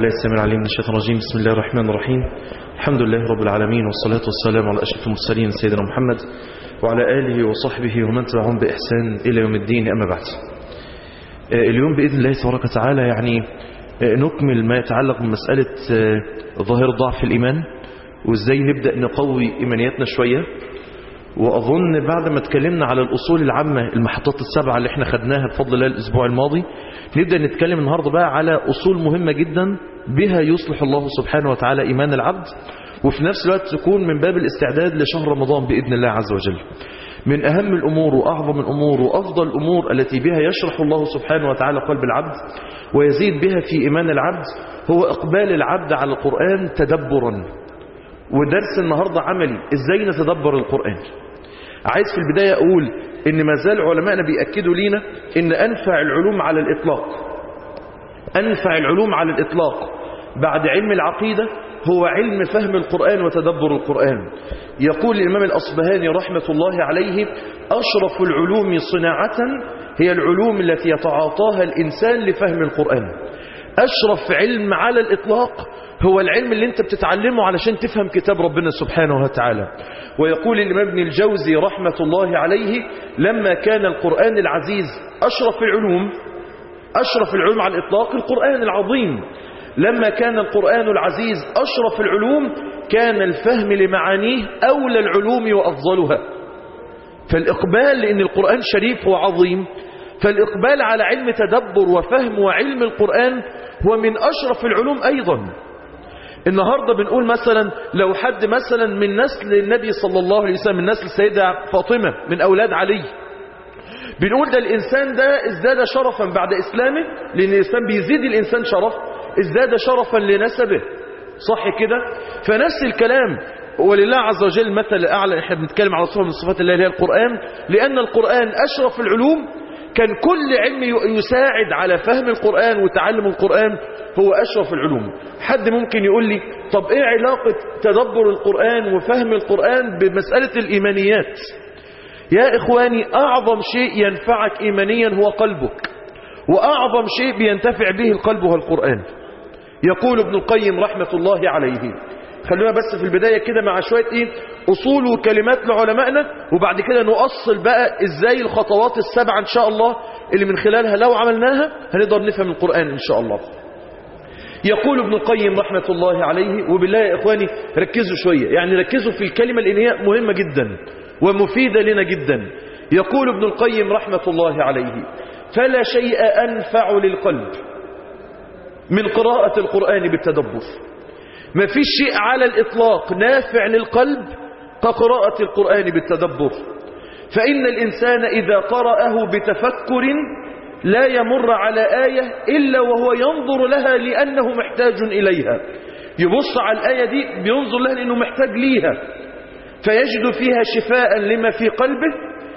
بالله السميع العليم من الشيطان الرجيم بسم الله الرحمن الرحيم الحمد لله رب العالمين والصلاة والسلام على أشرف المرسلين سيدنا محمد وعلى آله وصحبه ومن تبعهم بإحسان إلى يوم الدين أما بعد اليوم بإذن الله تبارك وتعالى يعني نكمل ما يتعلق بمسألة ظاهر ضعف الإيمان وإزاي نبدأ نقوي إيمانياتنا شوية وأظن بعد ما اتكلمنا على الأصول العامة المحطات السبعة اللي احنا خدناها بفضل الله الأسبوع الماضي نبدأ نتكلم النهاردة بقى على أصول مهمة جدا بها يصلح الله سبحانه وتعالى إيمان العبد وفي نفس الوقت تكون من باب الاستعداد لشهر رمضان بإذن الله عز وجل من أهم الأمور وأعظم الأمور وأفضل الأمور التي بها يشرح الله سبحانه وتعالى قلب العبد ويزيد بها في إيمان العبد هو إقبال العبد على القرآن تدبرا ودرس النهاردة عملي إزاي نتدبر القرآن عايز في البداية أقول إن ما زال علماءنا بيأكدوا لينا إن أنفع العلوم على الإطلاق أنفع العلوم على الإطلاق بعد علم العقيدة هو علم فهم القرآن وتدبر القرآن يقول الإمام الأصبهاني رحمة الله عليه أشرف العلوم صناعة هي العلوم التي يتعاطاها الإنسان لفهم القرآن أشرف علم على الإطلاق هو العلم اللي انت بتتعلمه علشان تفهم كتاب ربنا سبحانه وتعالى ويقول الإمام ابن الجوزي رحمة الله عليه لما كان القرآن العزيز أشرف العلوم أشرف العلوم على الإطلاق القرآن العظيم لما كان القرآن العزيز أشرف العلوم كان الفهم لمعانيه أولى العلوم وأفضلها فالإقبال لأن القرآن شريف وعظيم فالإقبال على علم تدبر وفهم وعلم القرآن هو من أشرف العلوم أيضا النهاردة بنقول مثلا لو حد مثلا من نسل النبي صلى الله عليه وسلم من نسل السيدة فاطمة من أولاد علي بنقول ده الإنسان ده ازداد شرفا بعد إسلامه لأن الإسلام بيزيد الإنسان شرف ازداد شرفا لنسبه صح كده فنفس الكلام ولله عز وجل مثل الأعلى احنا بنتكلم على صفة من صفات الله اللي هي القرآن لأن القرآن أشرف العلوم كان كل علم يساعد على فهم القرآن وتعلم القرآن هو أشرف العلوم حد ممكن يقول لي طب إيه علاقة تدبر القرآن وفهم القرآن بمسألة الإيمانيات يا إخواني أعظم شيء ينفعك إيمانيا هو قلبك وأعظم شيء بينتفع به القلب هو القرآن يقول ابن القيم رحمة الله عليه خلونا بس في البداية كده مع شوية ايه اصول وكلمات لعلمائنا وبعد كده نؤصل بقى ازاي الخطوات السبعة ان شاء الله اللي من خلالها لو عملناها هنقدر نفهم القرآن ان شاء الله يقول ابن القيم رحمة الله عليه وبالله يا اخواني ركزوا شوية يعني ركزوا في الكلمة لان هي مهمة جدا ومفيدة لنا جدا يقول ابن القيم رحمة الله عليه فلا شيء أنفع للقلب من قراءة القرآن بالتدبر ما فيش شيء على الإطلاق نافع للقلب كقراءة القرآن بالتدبر فإن الإنسان إذا قرأه بتفكر لا يمر على آية إلا وهو ينظر لها لأنه محتاج إليها يبص على الآية دي بينظر لها لأنه محتاج ليها فيجد فيها شفاء لما في قلبه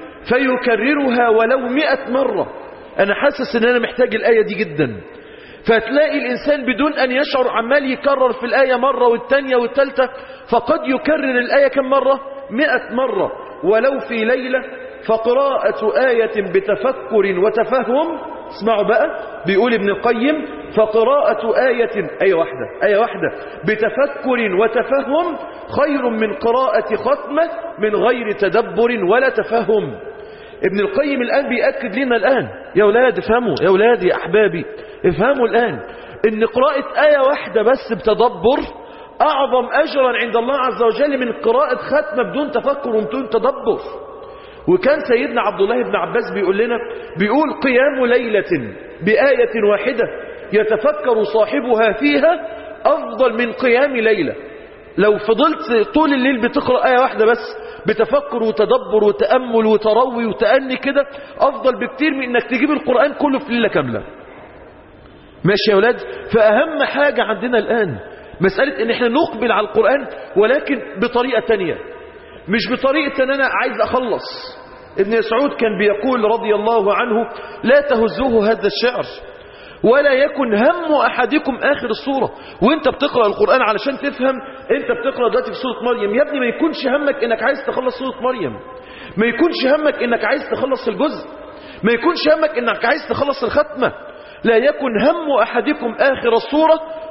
فيكررها ولو مئة مرة أنا حاسس أن أنا محتاج الآية دي جدا فتلاقي الإنسان بدون أن يشعر عمال يكرر في الآية مرة والتانية والتالتة فقد يكرر الآية كم مرة مئة مرة ولو في ليلة فقراءة آية بتفكر وتفهم اسمعوا بقى بيقول ابن القيم فقراءة آية آية واحدة آية واحدة بتفكر وتفهم خير من قراءة ختمة من غير تدبر ولا تفهم ابن القيم الآن بيأكد لنا الآن يا أولاد افهموا يا أولاد يا أحبابي افهموا الآن ان قراءة آية واحدة بس بتدبر أعظم أجرا عند الله عز وجل من قراءة ختمة بدون تفكر وبدون تدبر وكان سيدنا عبد الله بن عباس بيقول لنا بيقول قيام ليلة بآية واحدة يتفكر صاحبها فيها أفضل من قيام ليلة لو فضلت طول الليل بتقرأ آية واحدة بس بتفكر وتدبر وتأمل وتروي وتأني كده أفضل بكتير من إنك تجيب القرآن كله في ليلة كاملة ماشي يا أولاد فأهم حاجة عندنا الآن مسألة إن احنا نقبل على القرآن ولكن بطريقة تانية مش بطريقة ان انا عايز اخلص ابن سعود كان بيقول رضي الله عنه لا تهزوه هذا الشعر ولا يكن هم احدكم اخر الصورة وانت بتقرأ القرآن علشان تفهم انت بتقرأ دلوقتي في سورة مريم يا ابني ما يكونش همك انك عايز تخلص سورة مريم ما يكونش همك انك عايز تخلص الجزء ما يكونش همك انك عايز تخلص الختمة لا يكن هم أحدكم آخر الصورة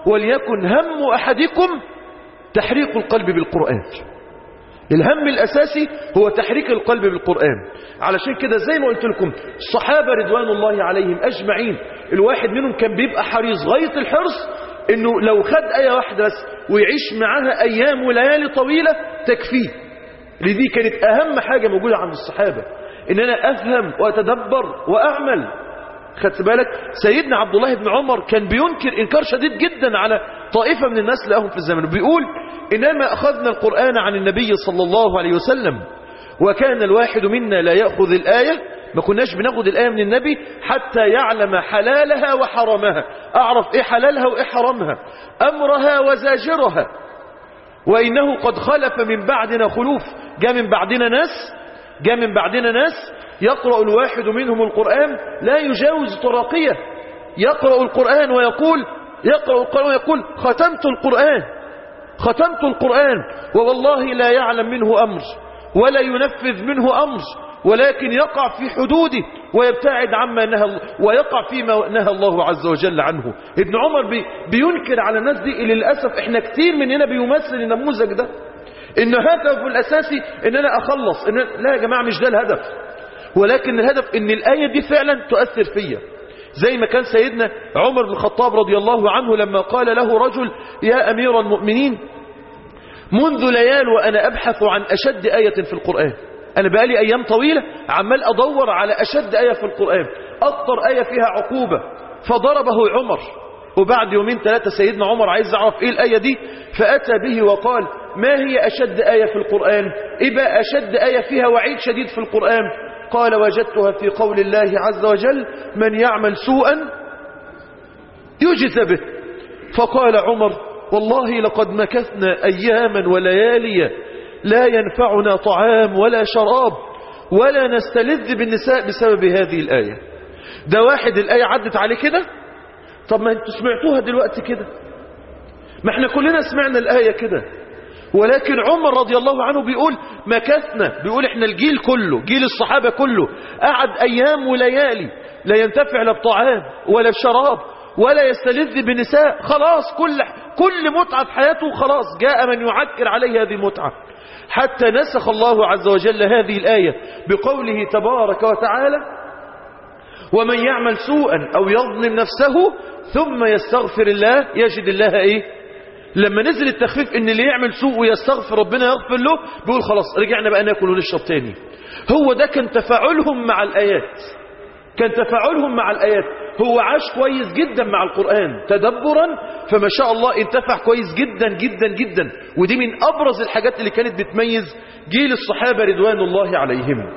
وليكن هم أحدكم تحريق القلب بالقرآن الهم الأساسي هو تحريك القلب بالقرآن علشان كده زي ما قلت لكم الصحابة رضوان الله عليهم أجمعين الواحد منهم كان بيبقى حريص غاية الحرص انه لو خد آية واحدة بس ويعيش معاها أيام وليالي طويلة تكفيه لذي كانت أهم حاجة موجودة عند الصحابة ان انا افهم واتدبر واعمل خدت بالك سيدنا عبد الله بن عمر كان بينكر انكار شديد جدا على طائفة من الناس لهم في الزمن بيقول انما اخذنا القرآن عن النبي صلى الله عليه وسلم وكان الواحد منا لا يأخذ الآية ما كناش بناخد الآية من النبي حتى يعلم حلالها وحرمها أعرف إيه حلالها وإيه حرمها أمرها وزاجرها وإنه قد خلف من بعدنا خلوف جاء من بعدنا ناس جاء من بعدنا ناس يقرأ الواحد منهم القرآن لا يجاوز تراقية يقرأ القرآن ويقول يقرأ القرآن ويقول ختمت القرآن ختمت القرآن ووالله لا يعلم منه أمر ولا ينفذ منه أمر ولكن يقع في حدوده ويبتعد عما نهى الله ويقع فيما نهى الله عز وجل عنه ابن عمر بي بينكر على الناس دي اللي للأسف احنا كتير مننا بيمثل النموذج ده ان هدفه الأساسي ان انا اخلص إن لا يا جماعة مش ده الهدف ولكن الهدف ان الآية دي فعلا تؤثر فيا زي ما كان سيدنا عمر بن الخطاب رضي الله عنه لما قال له رجل يا أمير المؤمنين منذ ليال وأنا أبحث عن أشد آية في القرآن أنا بقالي أيام طويلة عمال أدور على أشد آية في القرآن أكثر آية فيها عقوبة فضربه عمر وبعد يومين ثلاثة سيدنا عمر عايز يعرف إيه الآية دي فأتى به وقال ما هي أشد آية في القرآن إيه بقى أشد آية فيها وعيد شديد في القرآن قال وجدتها في قول الله عز وجل من يعمل سوءا يجز به فقال عمر والله لقد مكثنا أياما وليالي لا ينفعنا طعام ولا شراب ولا نستلذ بالنساء بسبب هذه الآية ده واحد الآية عدت عليه كده طب ما انتوا سمعتوها دلوقتي كده ما احنا كلنا سمعنا الآية كده ولكن عمر رضي الله عنه بيقول مكثنا بيقول احنا الجيل كله جيل الصحابة كله قعد أيام وليالي لا ينتفع لا بطعام ولا بشراب ولا يستلذ بنساء خلاص كل كل متعة في حياته خلاص جاء من يعكر عليه هذه المتعة حتى نسخ الله عز وجل هذه الآية بقوله تبارك وتعالى ومن يعمل سوءا أو يظلم نفسه ثم يستغفر الله يجد الله إيه لما نزل التخفيف ان اللي يعمل سوء ويستغفر ربنا يغفر له بيقول خلاص رجعنا بقى ناكل ونشرب تاني هو ده كان تفاعلهم مع الآيات كان تفاعلهم مع الآيات هو عاش كويس جدا مع القرآن تدبرا فما شاء الله انتفع كويس جدا جدا جدا ودي من أبرز الحاجات اللي كانت بتميز جيل الصحابة رضوان الله عليهم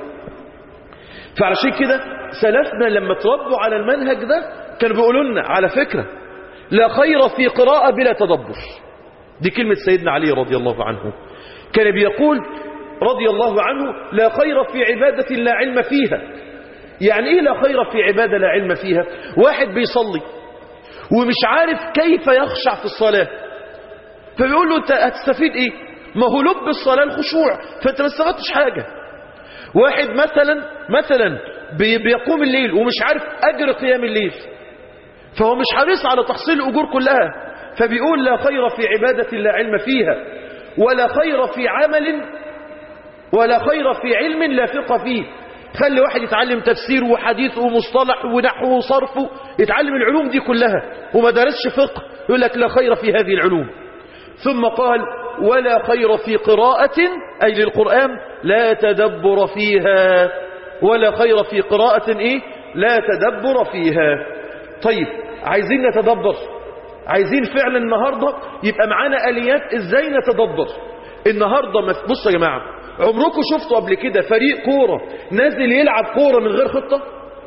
فعلشان كده سلفنا لما تربوا على المنهج ده كانوا بيقولوا لنا على فكرة لا خير في قراءة بلا تدبر دي كلمة سيدنا علي رضي الله عنه كان بيقول رضي الله عنه لا خير في عبادة لا علم فيها يعني ايه لا خير في عبادة لا علم فيها واحد بيصلي ومش عارف كيف يخشع في الصلاة فبيقول له انت هتستفيد ايه ما هو لب الصلاة الخشوع فانت ما استفدتش حاجة واحد مثلا مثلا بيقوم الليل ومش عارف اجر قيام الليل فهو مش حريص على تحصيل الاجور كلها فبيقول لا خير في عبادة لا علم فيها ولا خير في عمل ولا خير في علم لا فقه فيه خلي واحد يتعلم تفسير وحديث ومصطلح ونحو وصرف يتعلم العلوم دي كلها وما درسش فقه يقول لك لا خير في هذه العلوم ثم قال ولا خير في قراءة أي للقرآن لا تدبر فيها ولا خير في قراءة إيه لا تدبر فيها طيب عايزين نتدبر عايزين فعلا النهاردة يبقى معانا آليات ازاي نتدبر النهاردة بصوا يا جماعة عمركم شفتوا قبل كده فريق كورة نازل يلعب كورة من غير خطة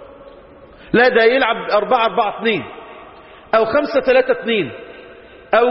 لا ده يلعب 4 4 2 او 5 3 2 او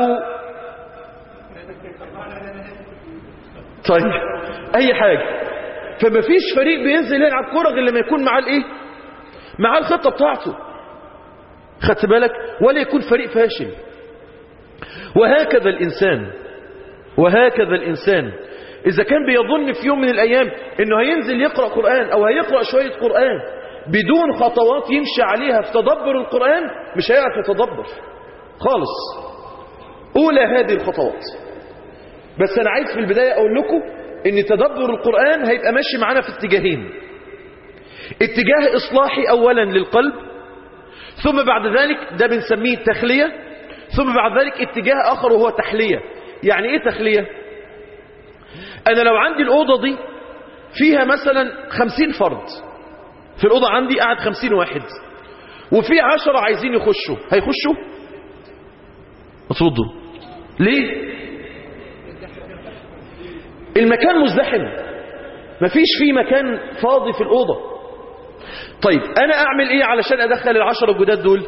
طيب اي حاجة فما فيش فريق بينزل يلعب كورة غير لما يكون معاه الايه معاه الخطة بتاعته خدت بالك ولا يكون فريق فاشل وهكذا الإنسان وهكذا الإنسان إذا كان بيظن في يوم من الأيام إنه هينزل يقرأ قرآن أو هيقرأ شوية قرآن بدون خطوات يمشي عليها في تدبر القرآن مش هيعرف يتدبر خالص أولى هذه الخطوات بس أنا عايز في البداية أقول لكم إن تدبر القرآن هيبقى ماشي معانا في اتجاهين اتجاه إصلاحي أولا للقلب ثم بعد ذلك ده بنسميه تخلية ثم بعد ذلك اتجاه آخر وهو تحلية يعني إيه تخلية؟ أنا لو عندي الأوضة دي فيها مثلا خمسين فرد في الأوضة عندي قاعد خمسين واحد وفي عشرة عايزين يخشوا هيخشوا اتردوا ليه المكان مزدحم مفيش فيه مكان فاضي في الأوضة طيب أنا أعمل إيه علشان أدخل العشرة الجداد دول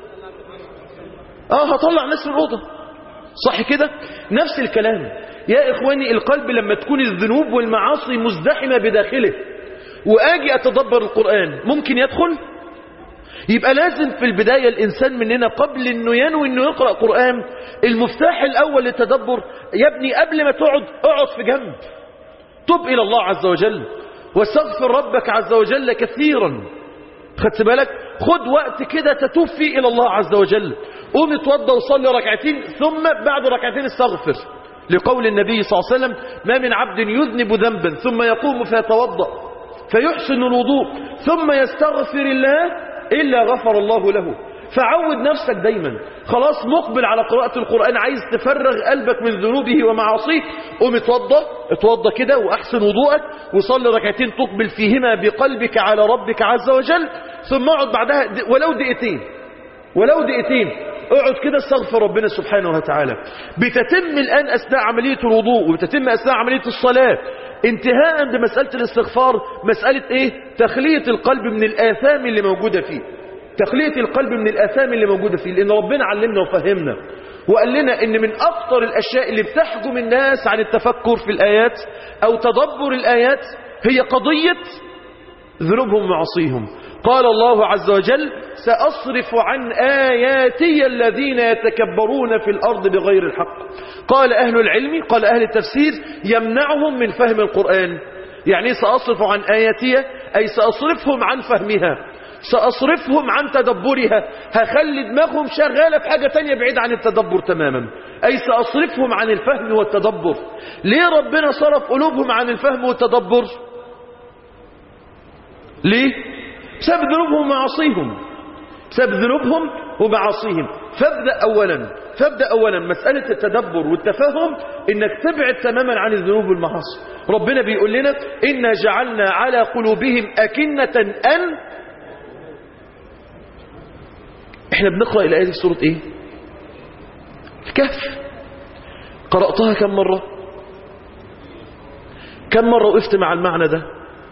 آه هطلع ناس من الأوضة صح كده نفس الكلام يا إخواني القلب لما تكون الذنوب والمعاصي مزدحمة بداخله وآجي أتدبر القرآن ممكن يدخل يبقى لازم في البداية الإنسان مننا قبل أنه ينوي أنه يقرأ قرآن المفتاح الأول للتدبر يا ابني قبل ما تقعد اقعد في جنب تب إلى الله عز وجل واستغفر ربك عز وجل كثيرا خدت بالك خد وقت كده تتوب فيه إلى الله عز وجل قوم اتوضى وصلي ركعتين ثم بعد ركعتين استغفر لقول النبي صلى الله عليه وسلم ما من عبد يذنب ذنبا ثم يقوم فيتوضأ فيحسن الوضوء ثم يستغفر الله إلا غفر الله له فعود نفسك دايما خلاص مقبل على قراءة القرآن عايز تفرغ قلبك من ذنوبه ومعاصيه قوم اتوضى اتوضى كده وأحسن وضوءك وصلي ركعتين تقبل فيهما بقلبك على ربك عز وجل ثم اقعد بعدها ولو دقيقتين ولو دقيقتين اقعد كده استغفر ربنا سبحانه وتعالى بتتم الآن أثناء عملية الوضوء وبتتم أثناء عملية الصلاة انتهاء بمسألة الاستغفار مسألة ايه تخلية القلب من الآثام اللي موجودة فيه تخلية القلب من الآثام اللي موجودة فيه لأن ربنا علمنا وفهمنا وقال لنا ان من أكثر الأشياء اللي بتحجم الناس عن التفكر في الآيات أو تدبر الآيات هي قضية ذنوبهم ومعصيهم قال الله عز وجل سأصرف عن آياتي الذين يتكبرون في الأرض بغير الحق قال أهل العلم قال أهل التفسير يمنعهم من فهم القرآن يعني سأصرف عن آياتي أي سأصرفهم عن فهمها سأصرفهم عن تدبرها هخلي دماغهم شغالة في حاجة تانية بعيد عن التدبر تماما أي سأصرفهم عن الفهم والتدبر ليه ربنا صرف قلوبهم عن الفهم والتدبر ليه بسبب ذنوبهم ومعاصيهم بسبب ذنوبهم ومعاصيهم فابدأ أولا فابدأ أولا مسألة التدبر والتفهم إنك تبعد تماما عن الذنوب والمعاصي ربنا بيقول لنا إنا جعلنا على قلوبهم أكنة أن احنا بنقرأ الآية دي في سورة ايه الكهف قرأتها كم مرة كم مرة وقفت مع المعنى ده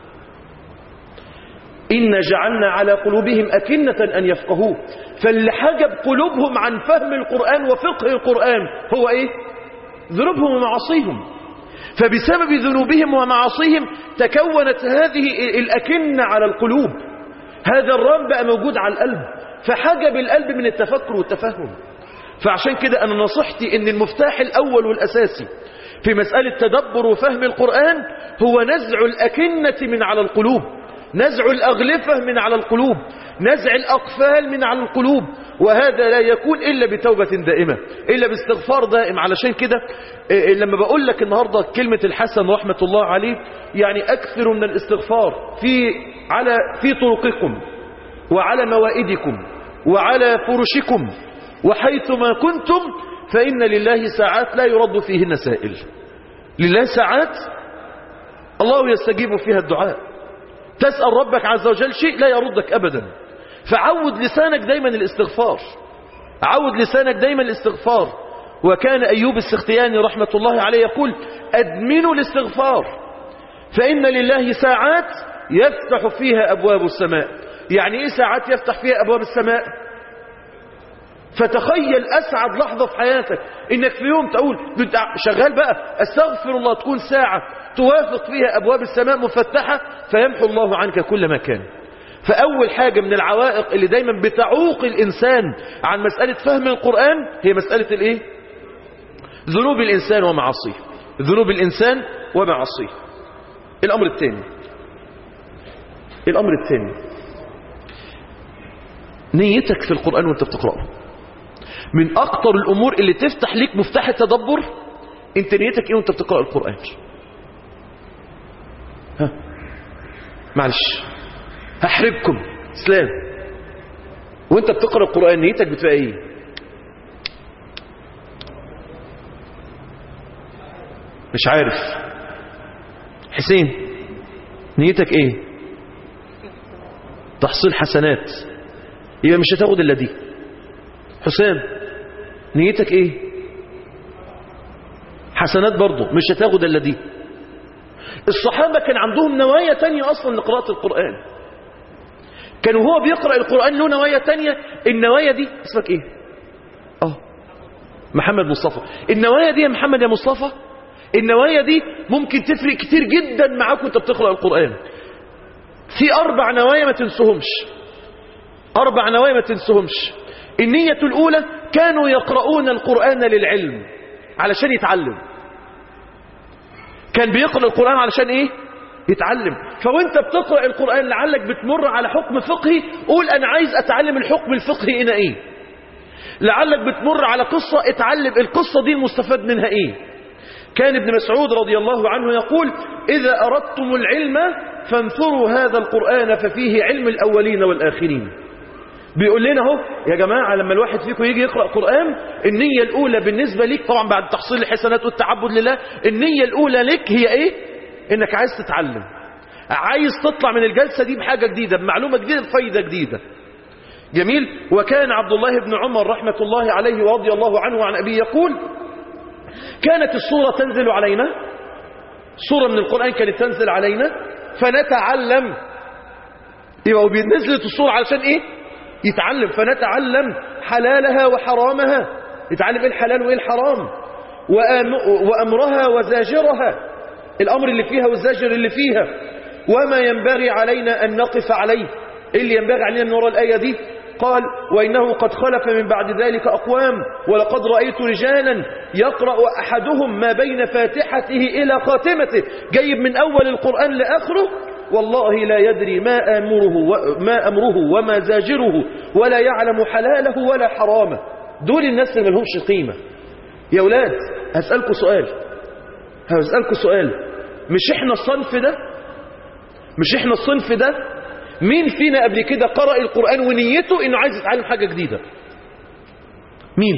إن جعلنا على قلوبهم أكنة أن يفقهوه فاللي حجب قلوبهم عن فهم القرآن وفقه القرآن هو إيه ذنوبهم ومعاصيهم فبسبب ذنوبهم ومعاصيهم تكونت هذه الأكنة على القلوب هذا الرام بقى موجود على القلب فحجب القلب من التفكر والتفهم فعشان كده أنا نصحتي أن المفتاح الأول والأساسي في مسألة تدبر وفهم القرآن هو نزع الأكنة من على القلوب نزع الأغلفة من على القلوب نزع الأقفال من على القلوب وهذا لا يكون إلا بتوبة دائمة إلا باستغفار دائم علشان كده لما بقول لك النهاردة كلمة الحسن رحمة الله عليه يعني أكثر من الاستغفار في على في طرقكم وعلى موائدكم وعلى فرشكم وحيثما كنتم فإن لله ساعات لا يرد فيهن سائل لله ساعات الله يستجيب فيها الدعاء تسأل ربك عز وجل شيء لا يردك أبدا فعود لسانك دايما الاستغفار عود لسانك دايما الاستغفار وكان أيوب السختياني رحمة الله عليه يقول أدمنوا الاستغفار فإن لله ساعات يفتح فيها أبواب السماء يعني إيه ساعات يفتح فيها أبواب السماء فتخيل أسعد لحظة في حياتك إنك في يوم تقول شغال بقى أستغفر الله تكون ساعة توافق فيها أبواب السماء مفتحة فيمحو الله عنك كل ما كان فأول حاجة من العوائق اللي دايما بتعوق الإنسان عن مسألة فهم القرآن هي مسألة الإيه؟ ذنوب الإنسان ومعاصيه ذنوب الإنسان ومعاصيه الأمر الثاني الأمر الثاني نيتك في القرآن وانت بتقرأه من أكتر الأمور اللي تفتح ليك مفتاح التدبر انت نيتك ايه وانت بتقرأ القرآن ها معلش هحرجكم اسلام وانت بتقرأ القرآن نيتك بتبقى ايه مش عارف حسين نيتك ايه تحصيل حسنات يبقى مش هتاخد الا دي حسام نيتك ايه حسنات برضه مش هتاخد الا دي الصحابة كان عندهم نوايا تانية اصلا لقراءة القرآن كان وهو بيقرأ القرآن له نوايا تانية النوايا دي اسمك ايه اه محمد مصطفى النوايا دي يا محمد يا مصطفى النوايا دي ممكن تفرق كتير جدا معاك وانت بتقرأ القرآن في أربع نوايا ما تنسهمش أربع نوايا ما تنسهمش النية الأولى كانوا يقرؤون القرآن للعلم علشان يتعلم كان بيقرأ القرآن علشان إيه يتعلم فوانت بتقرأ القرآن لعلك بتمر على حكم فقهي قول أنا عايز أتعلم الحكم الفقهي هنا إيه لعلك بتمر على قصة اتعلم القصة دي المستفاد منها إيه كان ابن مسعود رضي الله عنه يقول إذا أردتم العلم فانثروا هذا القرآن ففيه علم الأولين والآخرين بيقول لنا اهو يا جماعة لما الواحد فيكم يجي يقرأ قرآن النية الأولى بالنسبة ليك طبعا بعد تحصيل الحسنات والتعبد لله النية الأولى لك هي إيه إنك عايز تتعلم عايز تطلع من الجلسة دي بحاجة جديدة بمعلومة جديدة بفايدة جديدة جميل وكان عبد الله بن عمر رحمة الله عليه ورضي الله عنه وعن أبيه يقول كانت الصورة تنزل علينا صورة من القرآن كانت تنزل علينا فنتعلم يبقى نزلت الصورة علشان ايه يتعلم فنتعلم حلالها وحرامها يتعلم ايه الحلال وايه الحرام وأمرها وزاجرها الأمر اللي فيها والزاجر اللي فيها وما ينبغي علينا أن نقف عليه اللي ينبغي علينا من وراء الآية دي قال وإنه قد خلف من بعد ذلك أقوام ولقد رأيت رجالا يقرأ أحدهم ما بين فاتحته إلى خاتمته جايب من أول القرآن لآخره والله لا يدري ما أمره, ما أمره وما زاجره ولا يعلم حلاله ولا حرامه دول الناس اللي ملهمش قيمة يا أولاد هسألكوا سؤال هسألكوا سؤال مش إحنا الصنف ده مش إحنا الصنف ده مين فينا قبل كده قرأ القرآن ونيته انه عايز يتعلم حاجة جديدة مين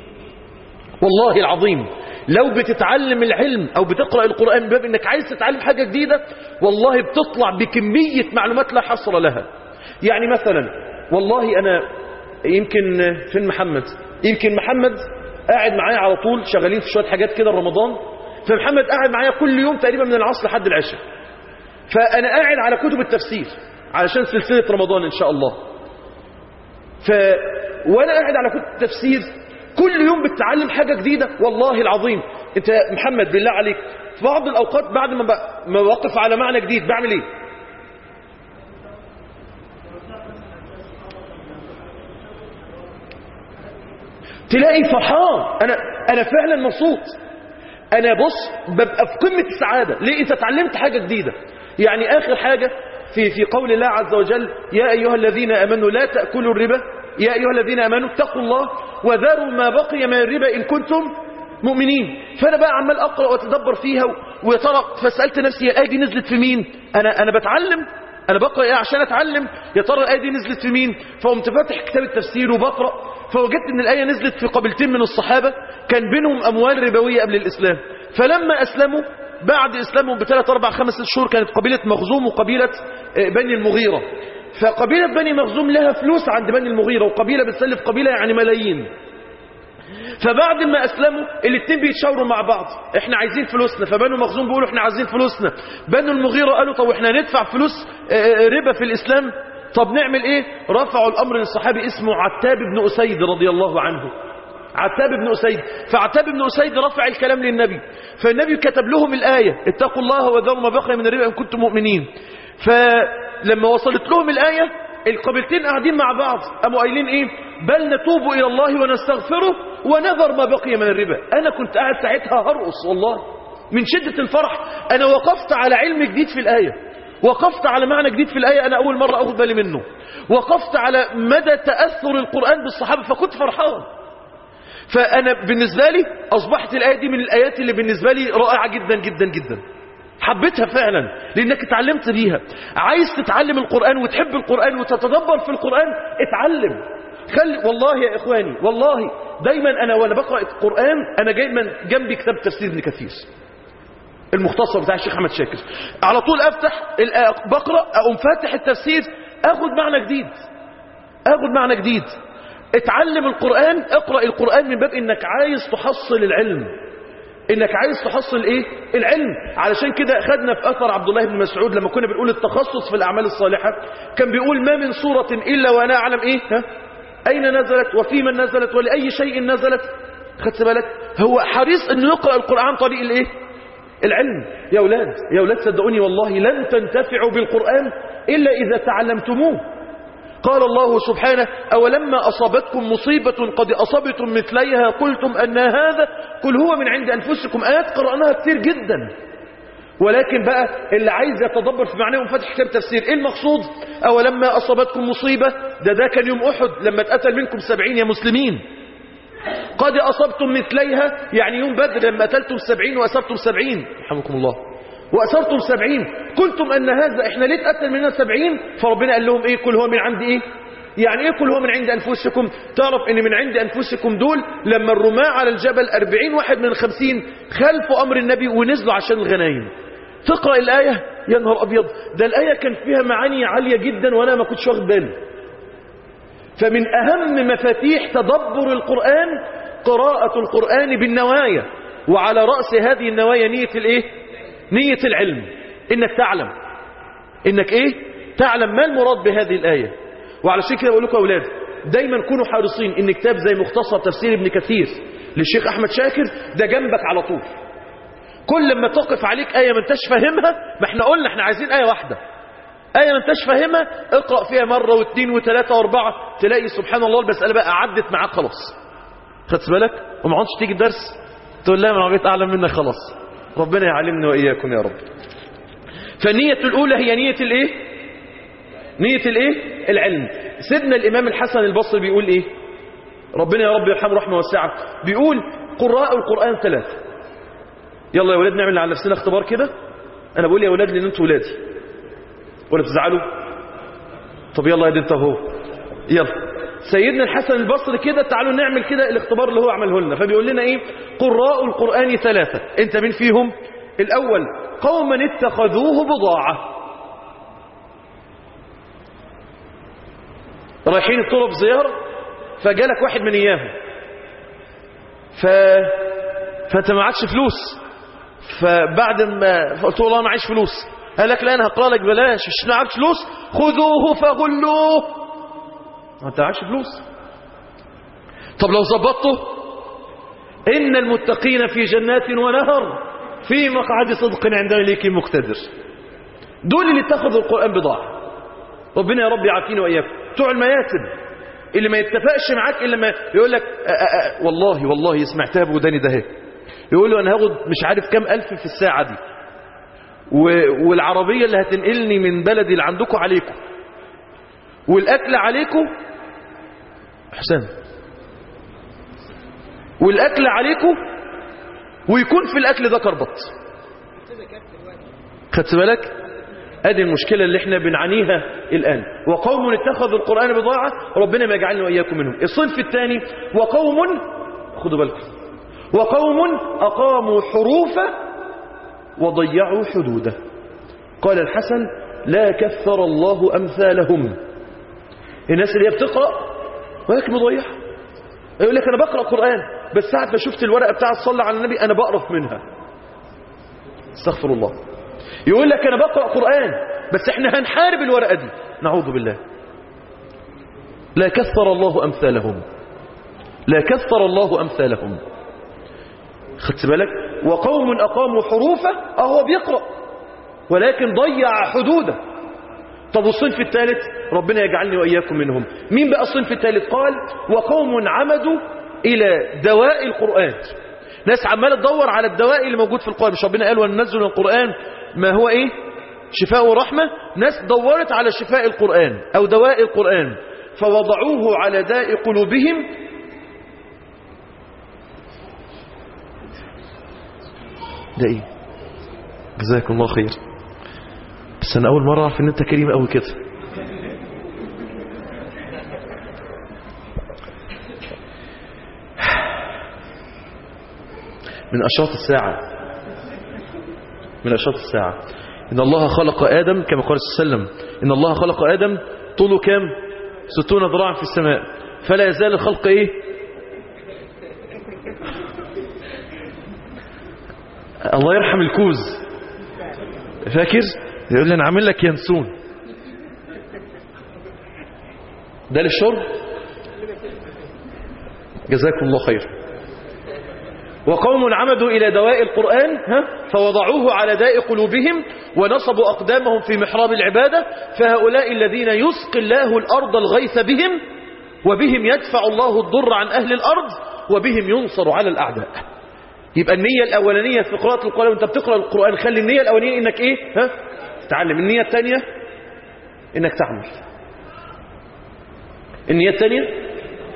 والله العظيم لو بتتعلم العلم او بتقرأ القرآن باب انك عايز تتعلم حاجة جديدة والله بتطلع بكمية معلومات لا حصر لها يعني مثلا والله انا يمكن فين محمد يمكن محمد قاعد معايا على طول شغالين في شوية حاجات كده رمضان فمحمد قاعد معايا كل يوم تقريبا من العصر لحد العشاء فانا قاعد على كتب التفسير علشان سلسلة رمضان إن شاء الله ف... وأنا قاعد على كتب التفسير كل يوم بتتعلم حاجة جديدة والله العظيم أنت محمد بالله عليك في بعض الأوقات بعد ما, ب... ما بوقف على معنى جديد بعمل إيه تلاقي فرحان أنا, أنا فعلا مبسوط أنا بص ببقى في قمة السعادة ليه أنت اتعلمت حاجة جديدة يعني آخر حاجة في في قول الله عز وجل يا أيها الذين أمنوا لا تأكلوا الربا يا أيها الذين أمنوا اتقوا الله وذروا ما بقي من الربا إن كنتم مؤمنين فأنا بقى عمال أقرأ وأتدبر فيها ويا ترى فسألت نفسي الآية دي نزلت في مين أنا أنا بتعلم أنا بقرأ إيه عشان أتعلم يا ترى الآية دي نزلت في مين فقمت فاتح كتاب التفسير وبقرأ فوجدت أن الآية نزلت في قبيلتين من الصحابة كان بينهم أموال ربوية قبل الإسلام فلما أسلموا بعد إسلامهم بثلاث أربع خمس شهور كانت قبيلة مخزوم وقبيلة بني المغيرة فقبيلة بني مخزوم لها فلوس عند بني المغيرة وقبيلة بتسلف قبيلة يعني ملايين فبعد ما أسلموا الاثنين بيتشاوروا مع بعض احنا عايزين فلوسنا فبنو مخزوم بيقولوا احنا عايزين فلوسنا بنو المغيرة قالوا طب احنا ندفع فلوس ربا في الإسلام طب نعمل ايه رفعوا الأمر للصحابي اسمه عتاب بن أسيد رضي الله عنه عتاب بن أسيد فعتاب بن أسيد رفع الكلام للنبي فالنبي كتب لهم الآية اتقوا الله وذروا ما بقي من الربا إن كنتم مؤمنين فلما وصلت لهم الآية القبيلتين قاعدين مع بعض قاموا قايلين ايه بل نتوب إلى الله ونستغفره ونذر ما بقي من الربا أنا كنت قاعد ساعتها هرقص والله من شدة الفرح أنا وقفت على علم جديد في الآية وقفت على معنى جديد في الآية أنا أول مرة أخذ بالي منه وقفت على مدى تأثر القرآن بالصحابة فكنت فرحان فأنا بالنسبة لي أصبحت الآية دي من الآيات اللي بالنسبة لي رائعة جدا جدا جدا حبيتها فعلا لأنك اتعلمت بيها عايز تتعلم القرآن وتحب القرآن وتتدبر في القرآن اتعلم خلي والله يا إخواني والله دايما أنا وأنا بقرأ القرآن أنا جاي من جنبي كتاب تفسير ابن كثير المختصر بتاع الشيخ أحمد شاكر على طول أفتح الآ- بقرأ أقوم فاتح التفسير أخذ معنى جديد أخذ معنى جديد اتعلم القرآن اقرأ القرآن من باب انك عايز تحصل العلم انك عايز تحصل ايه العلم علشان كده خدنا في اثر عبد الله بن مسعود لما كنا بنقول التخصص في الاعمال الصالحة كان بيقول ما من سورة الا وانا اعلم ايه ها؟ اين نزلت وفي من نزلت ولاي شيء نزلت خدت بالك هو حريص انه يقرأ القرآن عن طريق الايه العلم يا اولاد يا اولاد صدقوني والله لن تنتفعوا بالقرآن الا اذا تعلمتموه قال الله سبحانه أولما أصابتكم مصيبة قد أصبتم مثليها قلتم أن هذا قل هو من عند أنفسكم آيات قرأناها كتير جدا ولكن بقى اللي عايز يتدبر في معناه فتح كتاب تفسير ايه المقصود أولما أصابتكم مصيبة ده ده كان يوم أحد لما اتقتل منكم سبعين يا مسلمين قد أصبتم مثليها يعني يوم بدر لما قتلتم سبعين وأصبتم سبعين رحمكم الله وأسرتم سبعين قلتم أن هذا إحنا ليه اتقتل مننا سبعين فربنا قال لهم إيه كل هو من عند إيه يعني إيه كل هو من عند أنفسكم تعرف إن من عند أنفسكم دول لما الرماة على الجبل أربعين واحد من الخمسين خلفوا أمر النبي ونزلوا عشان الغنايم تقرأ الآية يا نهار أبيض ده الآية كان فيها معاني عالية جدا وأنا ما كنتش واخد بالي فمن أهم مفاتيح تدبر القرآن قراءة القرآن بالنوايا وعلى رأس هذه النوايا نية الإيه نية العلم إنك تعلم إنك إيه تعلم ما المراد بهذه الآية وعلشان كده بقول لكم يا أولاد دايما كونوا حريصين إن كتاب زي مختصر تفسير ابن كثير للشيخ أحمد شاكر ده جنبك على طول كل ما تقف عليك آية ما انتش فاهمها ما احنا قلنا احنا عايزين آية واحدة آية ما انتش فاهمها اقرأ فيها مرة واثنين وثلاثة واربعة تلاقي سبحان الله المسألة بقى عدت معاك خلاص خدت بالك وما عادش تيجي الدرس تقول لا ما بقيت أعلم منك خلاص ربنا يعلمنا وإياكم يا رب فالنية الأولى هي نية الإيه نية الإيه العلم سيدنا الإمام الحسن البصري بيقول إيه ربنا يا رب يرحمه رحمة واسعة بيقول قراء القرآن ثلاثة يلا يا ولاد نعمل على نفسنا اختبار كده أنا بقول يا ولاد لأن أنتوا ولادي ولا تزعلوا طب يلا يا دي انت اهو يلا سيدنا الحسن البصري كده تعالوا نعمل كده الاختبار اللي هو عمله لنا فبيقول لنا ايه قراء القرآن ثلاثة انت مين فيهم الاول قوما اتخذوه بضاعة رايحين الطلب زيارة فجالك واحد من اياهم ف فانت ما عادش فلوس فبعد ما قلت له والله انا عايش فلوس قال لك لا انا هقرا لك بلاش مش معاك فلوس خذوه فغلوه انت معكش فلوس طب لو ظبطته ان المتقين في جنات ونهر في مقعد صدق عند مليك مقتدر دول اللي اتخذوا القران بضاعه ربنا يا رب يعافينا واياكم بتوع المياتم اللي ما يتفقش معاك الا ما يقول لك أ أ أ والله والله سمعتها بوداني ده اهي يقول له انا هاخد مش عارف كام الف في الساعه دي والعربية اللي هتنقلني من بلدي اللي عندكم عليكم والأكل عليكم حسام والأكل عليكم ويكون في الأكل ده كربط خدت بالك ادي المشكلة اللي احنا بنعانيها الآن وقوم اتخذوا القرآن بضاعة ربنا ما يجعلنا وإياكم منهم الصنف الثاني وقوم خدوا بالكم وقوم أقاموا حروفا وضيعوا حدوده قال الحسن لا كثر الله أمثالهم الناس اللي هي بتقرأ ولكن مضيعة يقول لك أنا بقرأ قرآن بس ساعة ما شفت الورقة بتاعت صلى على النبي أنا بقرف منها استغفر الله يقول لك أنا بقرأ قرآن بس احنا هنحارب الورقة دي نعوذ بالله لا كثر الله أمثالهم لا كثر الله أمثالهم خدت بالك وقوم أقاموا حروفه أهو بيقرأ ولكن ضيع حدوده طب والصنف الثالث ربنا يجعلني وإياكم منهم مين بقى الصنف الثالث قال وقوم عمدوا إلى دواء القرآن ناس عمالة تدور على الدواء اللي موجود في القرآن مش ربنا قال وننزل من القرآن ما هو إيه شفاء ورحمة ناس دورت على شفاء القرآن أو دواء القرآن فوضعوه على داء قلوبهم ده ايه جزاك الله خير بس انا اول مرة اعرف ان انت كريم قوي كده من اشراط الساعة من اشراط الساعة ان الله خلق ادم كما قال صلى الله عليه وسلم ان الله خلق ادم طوله كام ستون ذراعا في السماء فلا يزال الخلق ايه الله يرحم الكوز فاكر يقول لي انا عامل لك ينسون ده للشرب جزاكم الله خير وقوم عمدوا إلى دواء القرآن ها فوضعوه على داء قلوبهم ونصبوا أقدامهم في محراب العبادة فهؤلاء الذين يسقي الله الأرض الغيث بهم وبهم يدفع الله الضر عن أهل الأرض وبهم ينصر على الأعداء يبقى النية الأولانية في قراءة القرآن وانت بتقرأ القرآن خلي النية الأولانية انك ايه ها تتعلم النية الثانية انك تعمل النية الثانية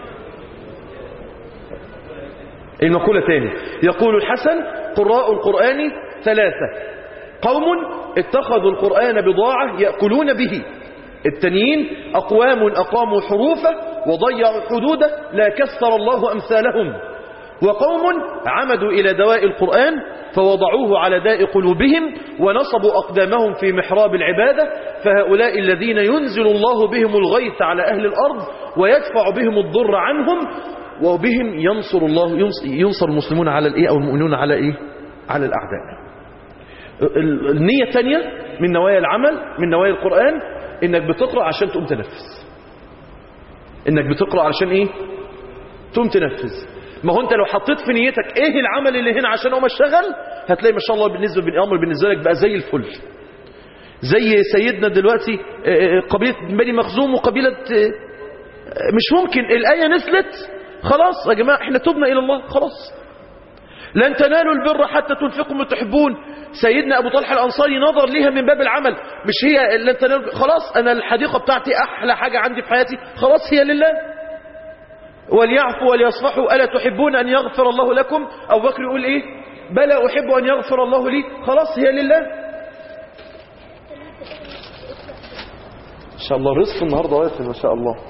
المقولة ثاني يقول الحسن قراء القرآن ثلاثة قوم اتخذوا القرآن بضاعة يأكلون به التانيين أقوام أقاموا حروفه وضيعوا حدوده لا كسر الله أمثالهم وقوم عمدوا إلى دواء القرآن فوضعوه على داء قلوبهم ونصبوا أقدامهم في محراب العبادة فهؤلاء الذين ينزل الله بهم الغيث على أهل الأرض ويدفع بهم الضر عنهم وبهم ينصر الله ينصر المسلمون على الايه او المؤمنون على ايه على الاعداء النيه الثانيه من نوايا العمل من نوايا القران انك بتقرا عشان تقوم تنفذ انك بتقرا عشان ايه تقوم تنفذ ما هو انت لو حطيت في نيتك ايه العمل اللي هنا عشان اقوم اشتغل هتلاقي ما شاء الله بالنسبه بالامر بالنسبه لك بقى زي الفل زي سيدنا دلوقتي قبيله بني مخزوم وقبيله مش ممكن الايه نزلت خلاص يا جماعة احنا تبنا إلى الله خلاص لن تنالوا البر حتى تنفقوا ما تحبون سيدنا أبو طلحة الأنصاري نظر ليها من باب العمل مش هي لن تنالوا خلاص أنا الحديقة بتاعتي أحلى حاجة عندي في حياتي خلاص هي لله وليعفوا وليصفحوا ألا تحبون أن يغفر الله لكم أبو بكر يقول إيه بلى أحب أن يغفر الله لي خلاص هي لله إن شاء الله رزق النهاردة واسع ما شاء الله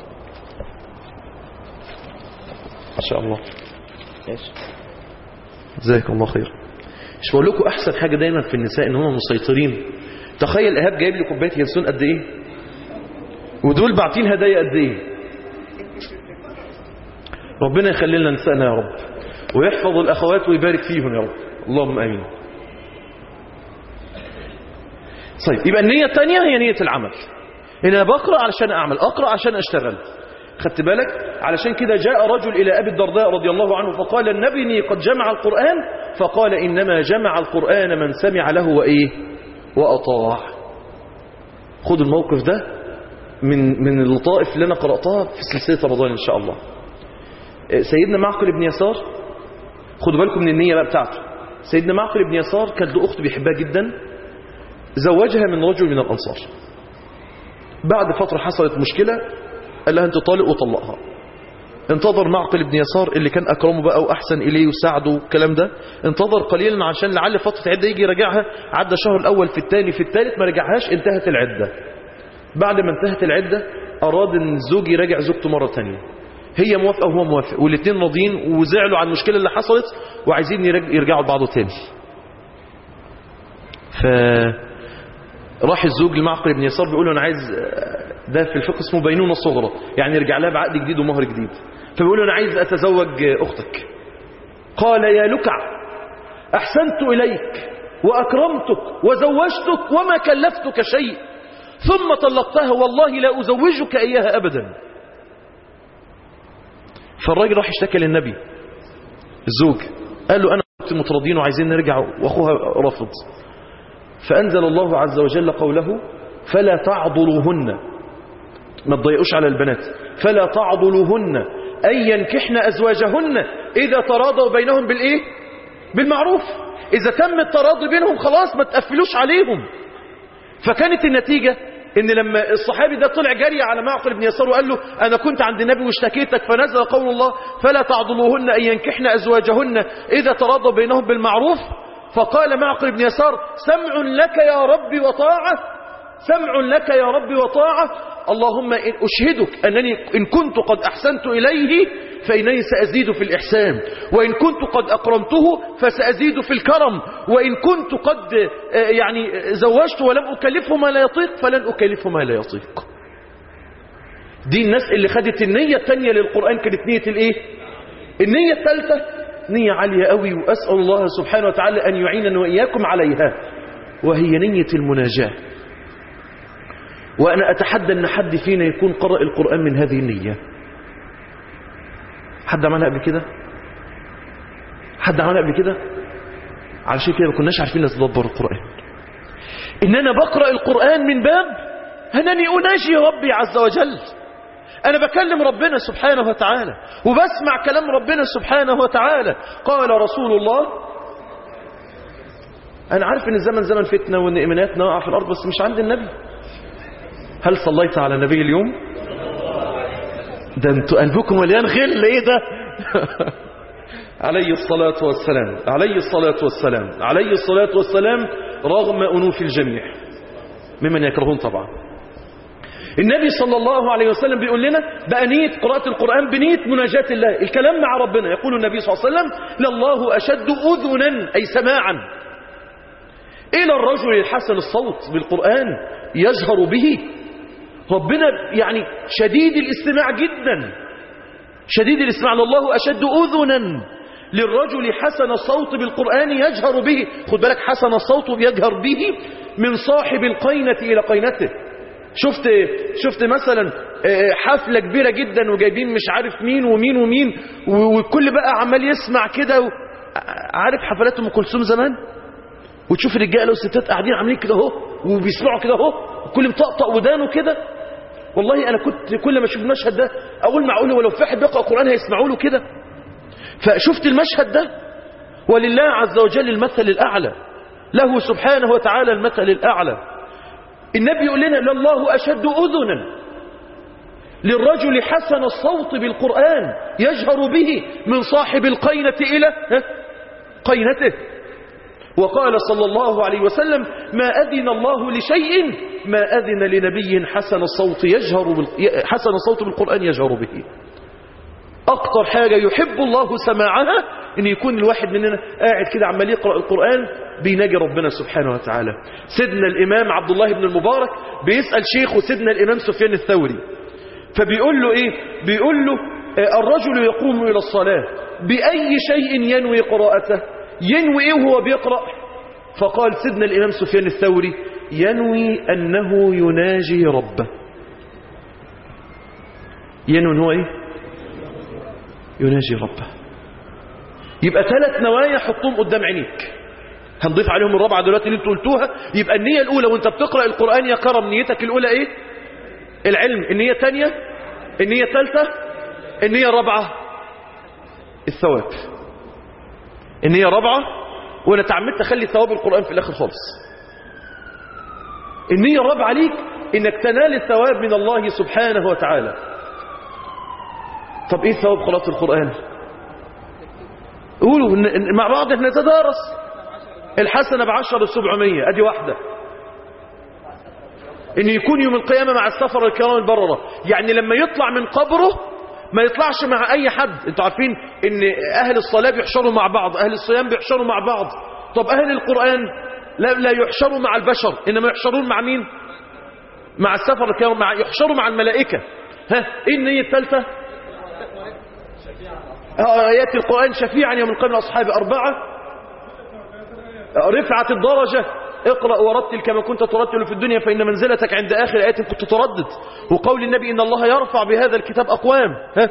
ما شاء الله ماشي جزاكم الله خير مش بقول لكم احسن حاجه دايما في النساء ان هم مسيطرين تخيل ايهاب جايب لي كوبايه ينسون قد ايه ودول باعتين هدايا قد ايه ربنا يخلي لنا نسائنا يا رب ويحفظ الاخوات ويبارك فيهم يا رب اللهم امين طيب يبقى النيه الثانيه هي نيه العمل ان انا بقرا علشان اعمل اقرا عشان اشتغل خدت بالك علشان كده جاء رجل إلى أبي الدرداء رضي الله عنه فقال النبي قد جمع القرآن فقال إنما جمع القرآن من سمع له وإيه وأطاع خذ الموقف ده من من اللطائف اللي أنا قرأتها في سلسلة رمضان إن شاء الله سيدنا معقل بن يسار خدوا بالكم من النية بقى بتاعته سيدنا معقل بن يسار كانت له أخت بيحبها جدا زوجها من رجل من الأنصار بعد فترة حصلت مشكلة قال لها انت طالق وطلقها انتظر معقل بن يسار اللي كان اكرمه بقى واحسن اليه وساعده والكلام ده انتظر قليلا عشان لعل فتره عده يجي يراجعها عدى الشهر الاول في الثاني في الثالث ما رجعهاش انتهت العده بعد ما انتهت العده اراد ان الزوج يراجع زوجته مره ثانيه هي موافقه وهو موافق والاثنين راضيين وزعلوا على المشكله اللي حصلت وعايزين يرجعوا لبعض تاني ف راح الزوج لمعقل بن يسار بيقول له انا عايز ده في الفقه اسمه بينونه صغرى يعني يرجع لها بعقد جديد ومهر جديد فبيقول له انا عايز اتزوج اختك قال يا لكع احسنت اليك واكرمتك وزوجتك وما كلفتك شيء ثم طلقتها والله لا ازوجك اياها ابدا فالراجل راح اشتكى للنبي الزوج قال له انا كنت متراضين وعايزين نرجع واخوها رفض فأنزل الله عز وجل قوله فلا تعضلوهن ما تضيقوش على البنات فلا تعضلوهن أن ينكحن أزواجهن إذا تراضوا بينهم بالإيه بالمعروف إذا تم التراضي بينهم خلاص ما تقفلوش عليهم فكانت النتيجة ان لما الصحابي ده طلع جري على معقل بن يسار وقال له انا كنت عند النبي واشتكيتك فنزل قول الله فلا تعضلوهن ان ينكحن ازواجهن اذا تراضوا بينهم بالمعروف فقال معقل بن يسار سمع لك يا رب وطاعه سمع لك يا رب وطاعه اللهم إن أشهدك أنني إن كنت قد أحسنت إليه فإنني سأزيد في الإحسان وإن كنت قد أكرمته فسأزيد في الكرم وإن كنت قد آه، يعني زوجت ولم أكلفه ما لا يطيق فلن أكلفه ما لا يطيق دي الناس اللي خدت النية الثانية للقرآن كانت نية الإيه؟ النية الثالثة نية عالية قوي وأسأل الله سبحانه وتعالى أن يعيننا وإياكم عليها وهي نية المناجاة وأنا أتحدى أن حد فينا يكون قرأ القرآن من هذه النية حد عملها قبل كده حد عملها قبل كده علشان كده ما كناش عارفين نتدبر القرآن إن أنا بقرأ القرآن من باب أنني أناجي ربي عز وجل أنا بكلم ربنا سبحانه وتعالى وبسمع كلام ربنا سبحانه وتعالى قال رسول الله أنا عارف إن الزمن زمن فتنة وإن إيماناتنا وقع في الأرض بس مش عند النبي هل صليت على النبي اليوم ده انتوا قلبكم مليان غل ايه ده عليه الصلاة والسلام عليه الصلاة والسلام عليه الصلاة والسلام رغم أنوف الجميع ممن يكرهون طبعا النبي صلى الله عليه وسلم بيقول لنا بقى نية قراءة القرآن بنية مناجاة الله الكلام مع ربنا يقول النبي صلى الله عليه وسلم لله أشد أذنا أي سماعا إلى الرجل الحسن الصوت بالقرآن يجهر به ربنا يعني شديد الاستماع جدا شديد الاستماع الله أشد أذنا للرجل حسن الصوت بالقرآن يجهر به خد بالك حسن الصوت يجهر به من صاحب القينة إلى قينته شفت شفت مثلا حفلة كبيرة جدا وجايبين مش عارف مين ومين ومين والكل بقى عمال يسمع كده و... عارف حفلات ام كلثوم زمان وتشوف الرجاله والستات قاعدين عاملين كده اهو وبيسمعوا كده اهو الكل مطقطق ودانه كده والله انا كنت كل ما اشوف المشهد ده اقول معقول ولو في واحد بيقرا قران هيسمعوا له كده فشفت المشهد ده ولله عز وجل المثل الاعلى له سبحانه وتعالى المثل الاعلى النبي يقول لنا لله اشد اذنا للرجل حسن الصوت بالقران يجهر به من صاحب القينه الى قينته وقال صلى الله عليه وسلم ما أذن الله لشيء ما أذن لنبي حسن الصوت يجهر بال... حسن الصوت بالقرآن يجهر به أكتر حاجة يحب الله سماعها أن يكون الواحد مننا قاعد كده عمال يقرأ القرآن بيناجي ربنا سبحانه وتعالى سيدنا الإمام عبد الله بن المبارك بيسأل شيخه سيدنا الإمام سفيان الثوري فبيقول له إيه بيقول له الرجل يقوم إلى الصلاة بأي شيء ينوي قراءته ينوي ايه وهو بيقرأ فقال سيدنا الإمام سفيان الثوري ينوي أنه يناجي ربه ينوي أنه ايه يناجي ربه يبقى ثلاث نوايا حطهم قدام عينيك هنضيف عليهم الرابعة دلوقتي اللي انتوا قلتوها يبقى النية الأولى وانت بتقرأ القرآن يا كرم نيتك الأولى ايه العلم النية الثانية النية الثالثة النية الرابعة الثواب النية رابعة وانا تعمدت اخلي ثواب القرآن في الاخر خالص النية الرابعة ليك انك تنال الثواب من الله سبحانه وتعالى طب ايه ثواب قراءة القرآن قولوا مع بعض احنا نتدارس الحسنة بعشر السبعمية ادي واحدة ان يكون يوم القيامة مع السفر الكرام البررة يعني لما يطلع من قبره ما يطلعش مع اي حد انتوا عارفين ان اهل الصلاة بيحشروا مع بعض اهل الصيام بيحشروا مع بعض طب اهل القرآن لا, لا يحشروا مع البشر انما يحشرون مع مين مع السفر الكرام مع يحشروا مع الملائكة ها ايه النية الثالثة آيات القرآن شفيعا يوم القيامة لأصحاب أربعة رفعة الدرجة اقرأ ورتل كما كنت ترتل في الدنيا فإن منزلتك عند آخر آية كنت تردد وقول النبي إن الله يرفع بهذا الكتاب أقوام ها؟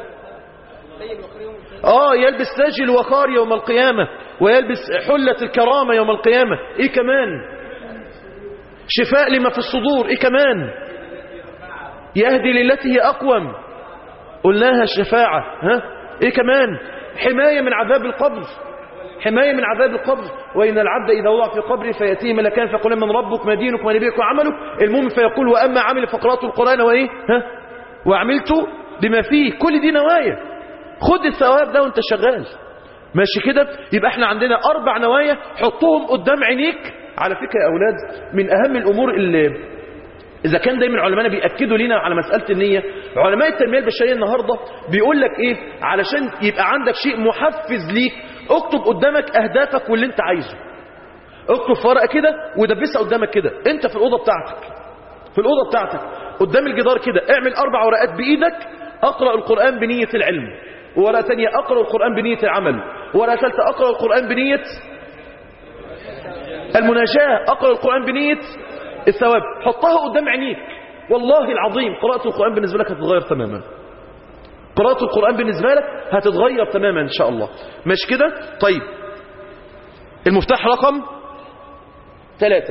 آه يلبس تاج الوقار يوم القيامة ويلبس حلة الكرامة يوم القيامة إيه كمان شفاء لما في الصدور إيه كمان يهدي للتي هي أقوم قلناها الشفاعة ها إيه كمان حماية من عذاب القبر حماية من عذاب القبر وإن العبد إذا وضع في قبره فيأتيه ملكان فيقول من ربك ما دينك ما نبيك وعملك المؤمن فيقول وأما عمل فقرات القرآن وإيه ها وعملت بما فيه كل دي نوايا خد الثواب ده وانت شغال ماشي كده يبقى احنا عندنا أربع نوايا حطهم قدام عينيك على فكرة يا أولاد من أهم الأمور اللي إذا كان دايما علماءنا بيأكدوا لنا على مسألة النية علماء التنمية البشرية النهاردة بيقول لك إيه علشان يبقى عندك شيء محفز ليك اكتب قدامك أهدافك واللي أنت عايزه اكتب في ورقة كده ودبسها قدامك كده أنت في الأوضة بتاعتك في الأوضة بتاعتك قدام الجدار كده اعمل أربع ورقات بإيدك أقرأ القرآن بنية العلم ورقة ثانية أقرأ القرآن بنية العمل ورقة ثالثة أقرأ القرآن بنية المناجاة أقرأ القرآن بنية الثواب حطها قدام عينيك والله العظيم قراءة القرآن بالنسبة لك هتتغير تماما قراءة القرآن بالنسبة لك هتتغير تماما إن شاء الله مش كده طيب المفتاح رقم ثلاثة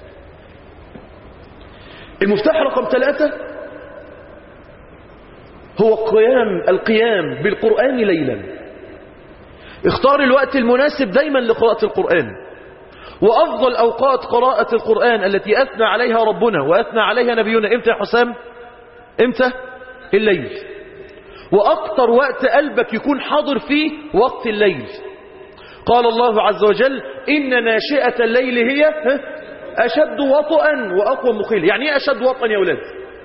المفتاح رقم ثلاثة هو قيام القيام بالقرآن ليلا اختار الوقت المناسب دايما لقراءة القرآن وأفضل أوقات قراءة القرآن التي أثنى عليها ربنا وأثنى عليها نبينا إمتى يا حسام إمتى الليل وأكتر وقت قلبك يكون حاضر فيه وقت الليل قال الله عز وجل إن ناشئة الليل هي أشد وطئا وأقوى مخيل يعني إيه أشد وطئا يا أولاد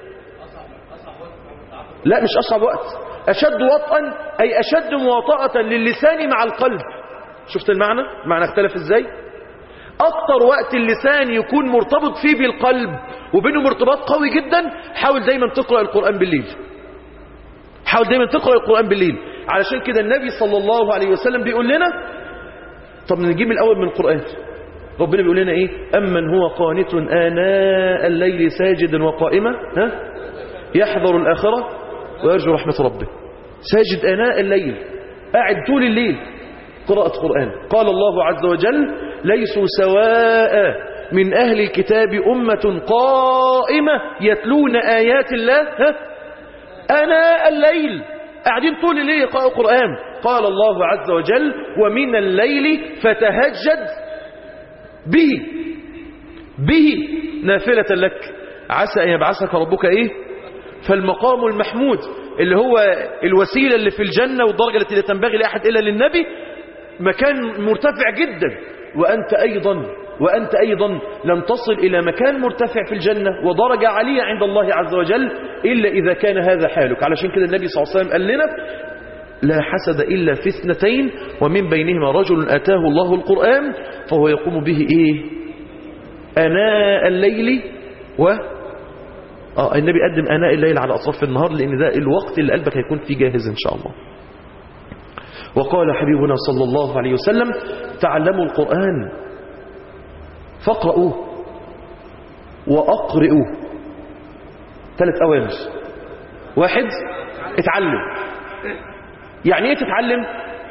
لا مش أصعب وقت أشد وطئا أي أشد مواطأة للسان مع القلب شفت المعنى معنى اختلف إزاي أكتر وقت اللسان يكون مرتبط فيه بالقلب وبينهم ارتباط قوي جدا حاول دايما تقرأ القرآن بالليل حاول دايما تقرأ القرآن بالليل علشان كده النبي صلى الله عليه وسلم بيقول لنا طب نجيب الأول من القرآن ربنا بيقول لنا إيه أمن هو قانت آناء الليل ساجدا وقائما ها يحذر الآخرة ويرجو رحمة ربه ساجد آناء الليل قاعد طول الليل قراءة قرآن قال الله عز وجل ليسوا سواء من أهل الكتاب أمة قائمة يتلون آيات الله ها أنا الليل قاعدين طول الليل يقرأوا قرآن قال الله عز وجل ومن الليل فتهجد به به نافلة لك عسى أن يبعثك ربك إيه فالمقام المحمود اللي هو الوسيلة اللي في الجنة والدرجة التي لا تنبغي لأحد إلا للنبي مكان مرتفع جدا وأنت أيضا وأنت أيضا لن تصل إلى مكان مرتفع في الجنة ودرجة عالية عند الله عز وجل إلا إذا كان هذا حالك علشان كده النبي صلى الله عليه وسلم قال لنا لا حسد إلا في اثنتين ومن بينهما رجل أتاه الله القرآن فهو يقوم به إيه أناء الليل و آه النبي قدم أناء الليل على أطراف النهار لأن ده الوقت اللي قلبك هيكون فيه جاهز إن شاء الله وقال حبيبنا صلى الله عليه وسلم تعلموا القرآن فاقرؤوه وأقرئوه ثلاث أوامر واحد اتعلم يعني ايه تتعلم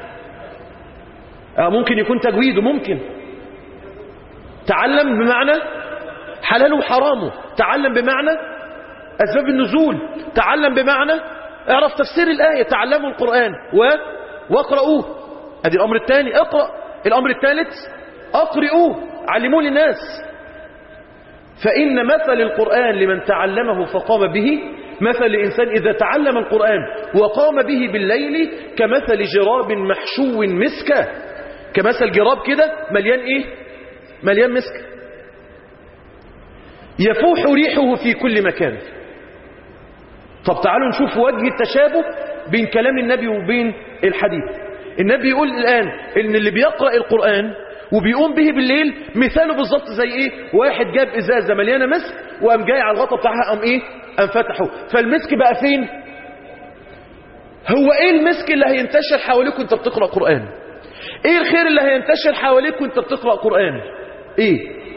آه ممكن يكون تجويد ممكن تعلم بمعنى حلاله وحرامه تعلم بمعنى أسباب النزول تعلم بمعنى اعرف تفسير الآية تعلموا القرآن و... واقرأوه ادي الأمر الثاني اقرأ الأمر الثالث أقرئوه علموه للناس فإن مثل القرآن لمن تعلمه فقام به مثل الإنسان إذا تعلم القرآن وقام به بالليل كمثل جراب محشو مسكا كمثل جراب كده مليان إيه مليان مسك يفوح ريحه في كل مكان طب تعالوا نشوف وجه التشابه بين كلام النبي وبين الحديث النبي يقول الآن إن اللي بيقرأ القرآن وبيقوم به بالليل مثاله بالظبط زي ايه واحد جاب ازازه مليانه مسك وقام جاي على الغطا بتاعها قام ايه قام فتحه فالمسك بقى فين هو ايه المسك اللي هينتشر حواليك وانت بتقرا قران ايه الخير اللي هينتشر حواليك وانت بتقرا قران ايه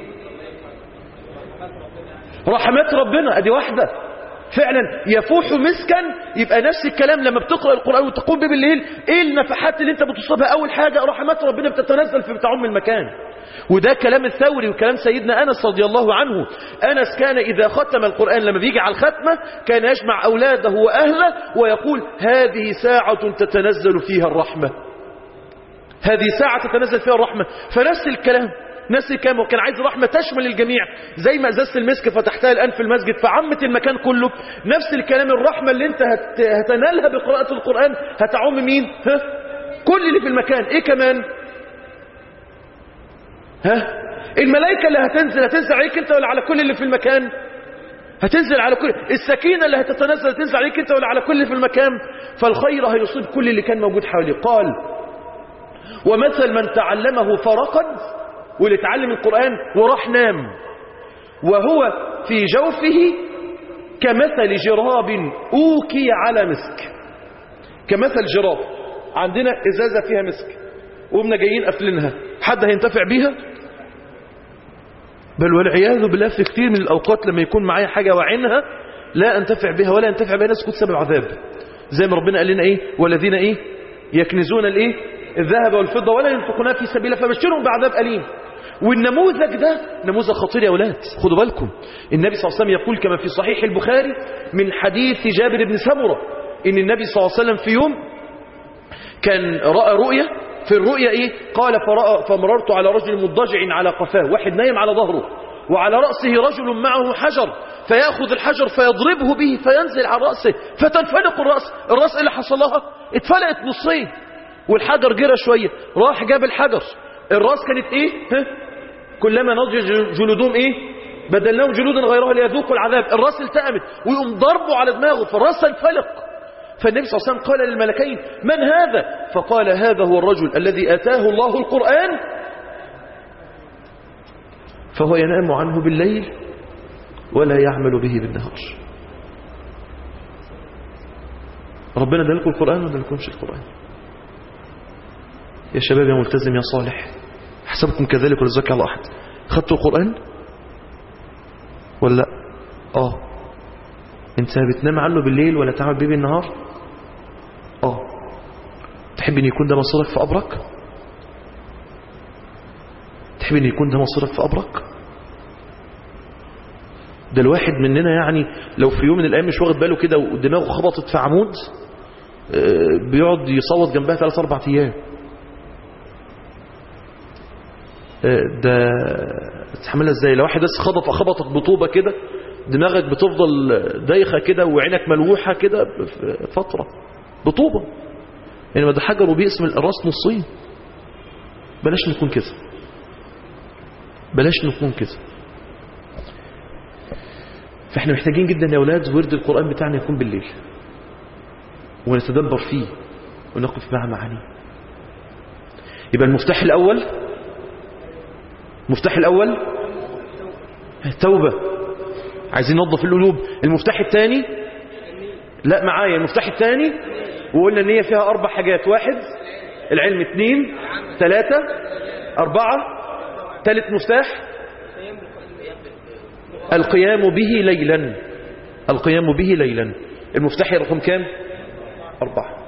رحمات ربنا ادي واحده فعلا يفوح مسكا يبقى نفس الكلام لما بتقرأ القرآن وتقوم به بالليل ايه النفحات اللي انت بتصيبها اول حاجة رحمات ربنا بتتنزل في تعم المكان وده كلام الثوري وكلام سيدنا أنس رضي الله عنه أنس كان إذا ختم القرآن لما بيجي على الختمة كان يجمع أولاده وأهله ويقول هذه ساعة تتنزل فيها الرحمة هذه ساعة تتنزل فيها الرحمة فنفس الكلام نفس الكلام وكان عايز رحمة تشمل الجميع زي ما ازازة المسك فتحتها الآن في المسجد فعمت المكان كله نفس الكلام الرحمة اللي انت هت... هتنالها بقراءة القرآن هتعم مين ها كل اللي في المكان ايه كمان ها الملائكة اللي هتنزل هتنزل عليك انت ولا على كل اللي في المكان هتنزل على كل السكينة اللي هتتنزل هتنزل عليك انت ولا على كل اللي في المكان فالخير هيصيب كل اللي كان موجود حواليه قال ومثل من تعلمه فرقد واللي اتعلم القرآن وراح نام وهو في جوفه كمثل جراب أوكي على مسك كمثل جراب عندنا إزازة فيها مسك وقمنا جايين قافلينها حد هينتفع بيها بل والعياذ بالله في كثير من الأوقات لما يكون معايا حاجة وعينها لا أنتفع بها ولا أنتفع بها ناس كنت سبب عذاب زي ما ربنا قال لنا إيه والذين إيه يكنزون الإيه الذهب والفضة ولا ينفقونها في سبيل الله فبشرهم بعذاب أليم والنموذج ده نموذج خطير يا أولاد خدوا بالكم النبي صلى الله عليه وسلم يقول كما في صحيح البخاري من حديث جابر بن سمرة إن النبي صلى الله عليه وسلم في يوم كان رأى رؤية في الرؤيا إيه قال فرأى فمررت على رجل مضجع على قفاه واحد نايم على ظهره وعلى رأسه رجل معه حجر فيأخذ الحجر فيضربه به فينزل على رأسه فتنفلق الرأس الرأس اللي حصل لها اتفلقت نصين والحجر جرى شوية راح جاب الحجر الراس كانت ايه ها؟ كلما نضج جلودهم ايه بدلناهم جلودا غيرها ليذوقوا العذاب الراس التأمت ويقوم ضربه على دماغه فالراس انفلق فالنبي صلى الله عليه وسلم قال للملكين من هذا فقال هذا هو الرجل الذي أتاه الله القرآن فهو ينام عنه بالليل ولا يعمل به بالنهار ربنا دلكم القرآن ولا دلكمش القرآن يا شباب يا ملتزم يا صالح حسبكم كذلك ولا زكى على أحد خدتوا القرآن ولا لا اه انت بتنام عنه بالليل ولا تعمل بيه بالنهار اه تحب ان يكون ده مصيرك في قبرك تحب ان يكون ده مصيرك في قبرك ده الواحد مننا يعني لو في يوم من الايام مش واخد باله كده ودماغه خبطت في عمود بيقعد يصوت جنبها 3 4 ايام ده تحملها ازاي لو واحد بس خبط خبطك بطوبة كده دماغك بتفضل دايخة كده وعينك ملوحة كده فترة بطوبة يعني ما ده حجر وبيقسم الراس نصين بلاش نكون كده بلاش نكون كده فاحنا محتاجين جدا يا اولاد ورد القرآن بتاعنا يكون بالليل ونتدبر فيه ونقف مع معانيه يبقى المفتاح الأول المفتاح الأول التوبة عايزين ننظف القلوب المفتاح الثاني لا معايا المفتاح الثاني وقلنا ان هي فيها أربع حاجات واحد العلم اثنين ثلاثة أربعة ثالث مفتاح القيام به ليلا القيام به ليلا المفتاح رقم كام أربعة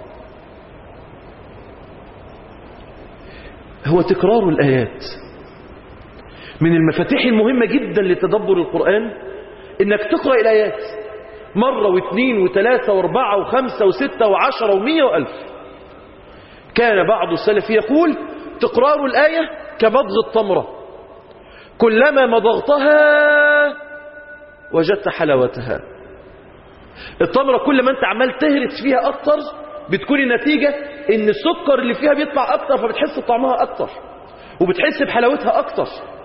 هو تكرار الآيات من المفاتيح المهمة جدا لتدبر القرآن انك تقرأ الآيات مرة واثنين وثلاثة واربعة وخمسة وستة وعشرة ومية وألف كان بعض السلف يقول تقرار الآية كمضغ التمرة كلما مضغتها وجدت حلاوتها التمرة كل ما انت عمال تهرس فيها أكتر بتكون النتيجة ان السكر اللي فيها بيطلع أكتر فبتحس بطعمها أكتر وبتحس بحلاوتها أكتر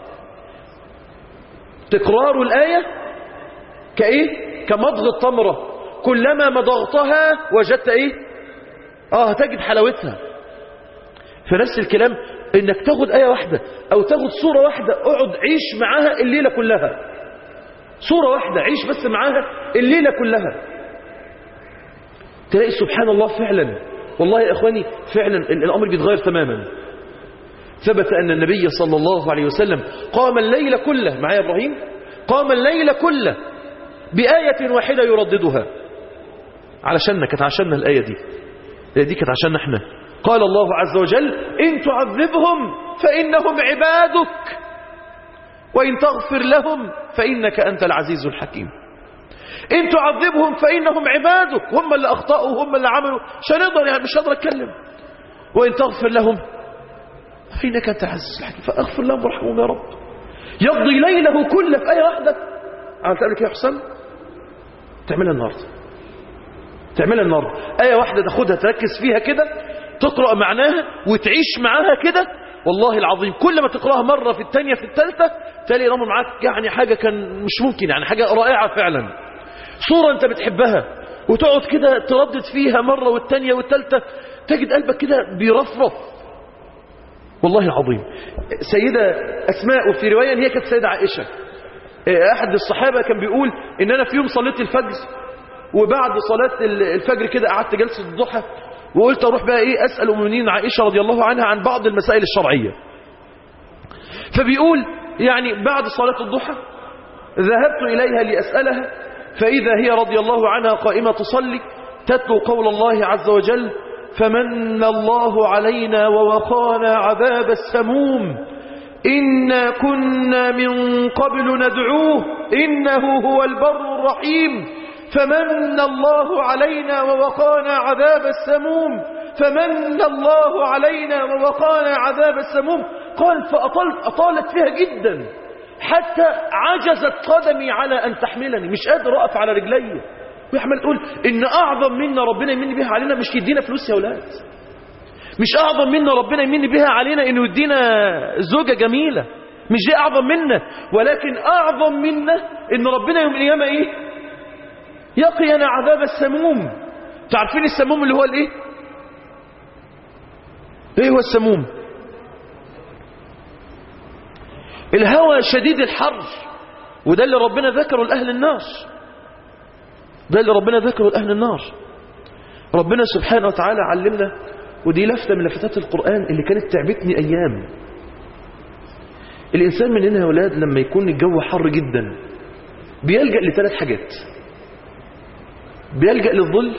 تكرار الآية كإيه كمضغ التمرة كلما مضغتها وجدت إيه آه هتجد حلاوتها فنفس الكلام إنك تاخد آية واحدة أو تاخد صورة واحدة اقعد عيش معاها الليلة كلها صورة واحدة عيش بس معاها الليلة كلها تلاقي سبحان الله فعلا والله يا إخواني فعلا الأمر بيتغير تماما ثبت أن النبي صلى الله عليه وسلم قام الليل كله معايا إبراهيم قام الليل كله بآية واحدة يرددها علشان كانت عشان الآية دي الآية دي كانت عشان احنا قال الله عز وجل إن تعذبهم فإنهم عبادك وإن تغفر لهم فإنك أنت العزيز الحكيم إن تعذبهم فإنهم عبادك هم اللي أخطأوا هم اللي عملوا مش هنقدر يعني مش هقدر أتكلم وإن تغفر لهم أينك أنت عزيز الحكيم فأغفر لهم وارحمهم يا رب يقضي ليله كله في آية واحدة عملت لك يا حسام تعملها النهارده تعملها النهارده آية واحدة تاخدها تركز فيها كده تقرأ معناها وتعيش معاها كده والله العظيم كل ما تقراها مرة في الثانية في الثالثة تلاقي الأمر معاك يعني حاجة كان مش ممكن يعني حاجة رائعة فعلا صورة أنت بتحبها وتقعد كده تردد فيها مرة والثانية والثالثة تجد قلبك كده بيرفرف والله العظيم سيدة أسماء وفي رواية إن هي كانت سيدة عائشة أحد الصحابة كان بيقول إن أنا في يوم صليت الفجر وبعد صلاة الفجر كده قعدت جلسة الضحى وقلت أروح بقى إيه أسأل أم المؤمنين عائشة رضي الله عنها عن بعض المسائل الشرعية فبيقول يعني بعد صلاة الضحى ذهبت إليها لأسألها فإذا هي رضي الله عنها قائمة تصلي تتلو قول الله عز وجل فمن الله علينا ووقانا عذاب السموم إنا كنا من قبل ندعوه إنه هو البر الرحيم فمن الله علينا ووقانا عذاب السموم فمن الله علينا ووقانا عذاب السموم قال فأطلت أطالت فيها جدا حتى عجزت قدمي على أن تحملني مش قادر أقف على رجلي ويحمل تقول إن أعظم منا ربنا يمن بها علينا مش يدينا فلوس يا أولاد مش أعظم منا ربنا يمن بها علينا إنه يدينا زوجة جميلة مش دي أعظم منا ولكن أعظم منا إن ربنا يوم القيامة إيه يقينا عذاب السموم تعرفين السموم اللي هو الإيه إيه هو السموم الهوى شديد الحر وده اللي ربنا ذكره لأهل النار ده اللي ربنا ذكره لأهل النار ربنا سبحانه وتعالى علمنا ودي لفتة من لفتات القرآن اللي كانت تعبتني أيام الإنسان مننا يا أولاد لما يكون الجو حر جدا بيلجأ لثلاث حاجات بيلجأ للظل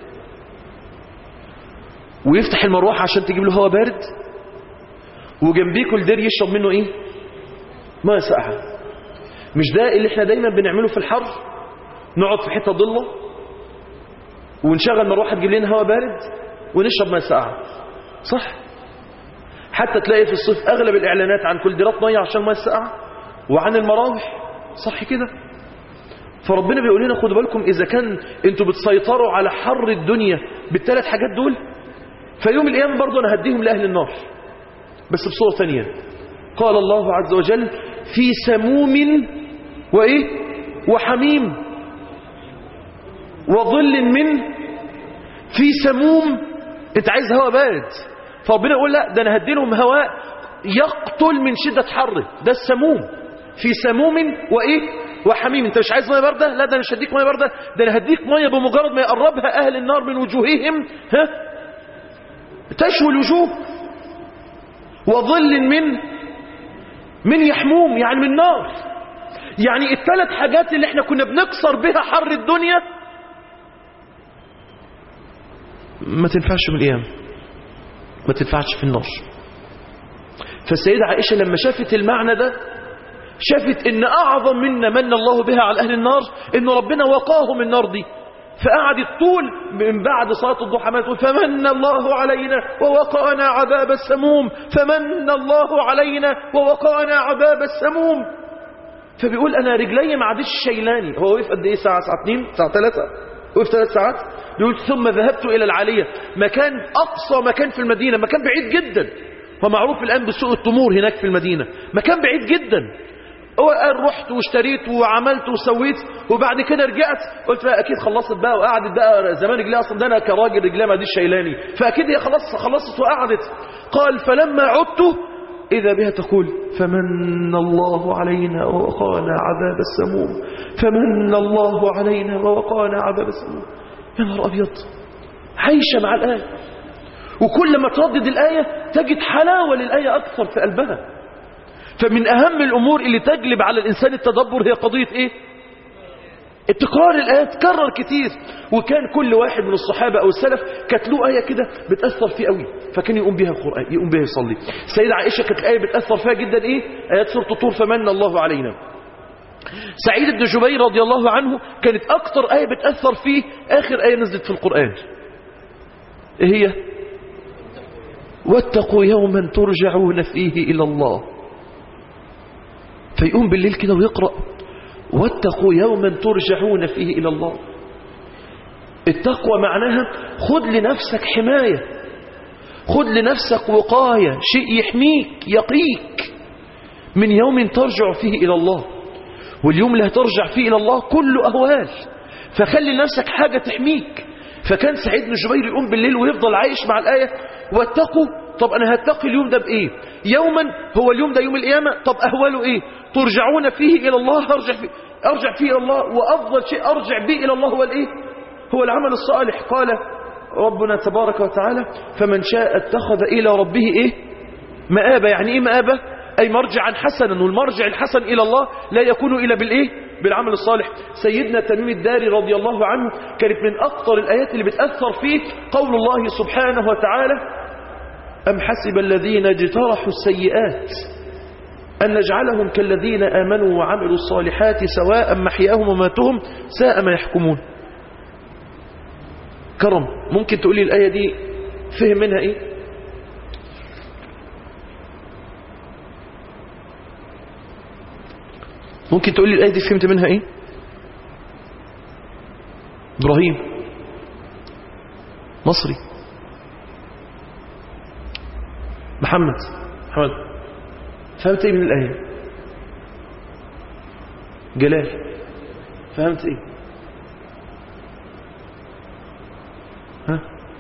ويفتح المروحة عشان تجيب له هواء بارد وجنبيه كولدير يشرب منه ايه ميه ساقعه مش ده اللي احنا دايما بنعمله في الحر نقعد في حته ضله ونشغل مروحه تجيب لنا هواء بارد ونشرب ميه ساقعه صح حتى تلاقي في الصيف اغلب الاعلانات عن كولديرات ميه عشان ميه ساقعه وعن المراوح صح كده فربنا بيقول لنا خدوا بالكم اذا كان انتوا بتسيطروا على حر الدنيا بالثلاث حاجات دول فيوم القيامه برضه انا هديهم لاهل النار بس بصوره ثانيه قال الله عز وجل في سموم وايه وحميم وظل من في سموم انت عايز هواء بارد فربنا يقول لا ده انا هدي لهم هواء يقتل من شده حره ده السموم في سموم وايه وحميم انت مش عايز ميه بارده لا ده انا مش هديك ميه بارده ده انا هديك ميه بمجرد ما يقربها اهل النار من وجوههم ها تشوي الوجوه وظل من من يحموم يعني من نار يعني الثلاث حاجات اللي احنا كنا بنكسر بها حر الدنيا ما تنفعش في القيام ما تنفعش في النار فالسيدة عائشة لما شافت المعنى ده شافت ان اعظم منا من الله بها على اهل النار ان ربنا وقاهم النار دي فقعدت طول من بعد صلاة الضحى ما تقول فمن الله علينا ووقانا عذاب السموم فمن الله علينا ووقانا عذاب السموم فبيقول أنا رجلي ما عادش شيلاني هو وقف قد إيه ساعة ساعة اتنين ساعة ثلاثة وقف ثلاث ساعات بيقول ثم ذهبت إلى العالية مكان أقصى مكان في المدينة مكان بعيد جدا ومعروف الآن بسوق التمور هناك في المدينة مكان بعيد جدا هو قال رحت واشتريت وعملت وسويت وبعد كده رجعت قلت بقى اكيد خلصت بقى وقعدت بقى زمان رجليها اصلا ده انا كراجل رجليها ما ديش شايلاني فاكيد هي خلاص خلصت وقعدت قال فلما عدت اذا بها تقول فمن الله علينا ووقانا عذاب السموم فمن الله علينا ووقانا عذاب السموم يا نهار ابيض عايشه مع الايه وكل ما تردد الايه تجد حلاوه للايه اكثر في قلبها فمن أهم الأمور اللي تجلب على الإنسان التدبر هي قضية إيه؟ التكرار الآيات تكرر كتير وكان كل واحد من الصحابة أو السلف كانت له آية كده بتأثر فيه قوي فكان يقوم بها القرآن يقوم بها يصلي السيدة عائشة كانت الآية بتأثر فيها جدا إيه؟ آيات سورة الطور فمن الله علينا سعيد بن جبير رضي الله عنه كانت أكتر آية بتأثر فيه آخر آية نزلت في القرآن إيه هي؟ واتقوا يوما ترجعون فيه إلى الله فيقوم بالليل كده ويقرأ واتقوا يوما ترجعون فيه إلى الله التقوى معناها خد لنفسك حماية خد لنفسك وقاية شيء يحميك يقيك من يوم ترجع فيه إلى الله واليوم اللي هترجع فيه إلى الله كله أهوال فخلي لنفسك حاجة تحميك فكان سعيد بن جبير يقوم بالليل ويفضل عايش مع الآية واتقوا طب أنا هتقي اليوم ده بإيه يوما هو اليوم ده يوم القيامة طب أهواله إيه ترجعون فيه إلى الله أرجع فيه, أرجع فيه إلى الله وأفضل شيء أرجع به إلى الله هو الإيه هو العمل الصالح قال ربنا تبارك وتعالى فمن شاء اتخذ إلى ربه إيه مآبة يعني إيه مآبة أي مرجعا حسنا والمرجع الحسن إلى الله لا يكون إلا بالإيه بالعمل الصالح سيدنا تميم الداري رضي الله عنه كانت من أكثر الآيات اللي بتأثر فيه قول الله سبحانه وتعالى أم حسب الذين اجترحوا السيئات أن نجعلهم كالذين آمنوا وعملوا الصالحات سواء محياهم وماتهم ساء ما يحكمون كرم ممكن تقولي الآية دي فهم منها إيه ممكن تقولي الآية دي فهمت منها إيه إبراهيم مصري محمد محمد فهمت إيه من الآية جلال فهمت إيه ها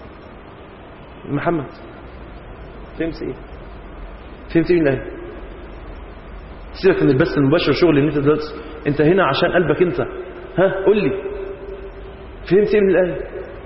محمد فهمت ايه فهمت ايه من الايه سيبك من البث المباشر شغل اللي انت دلوقتي انت هنا عشان قلبك انت ها قول لي فهمت ايه من الايه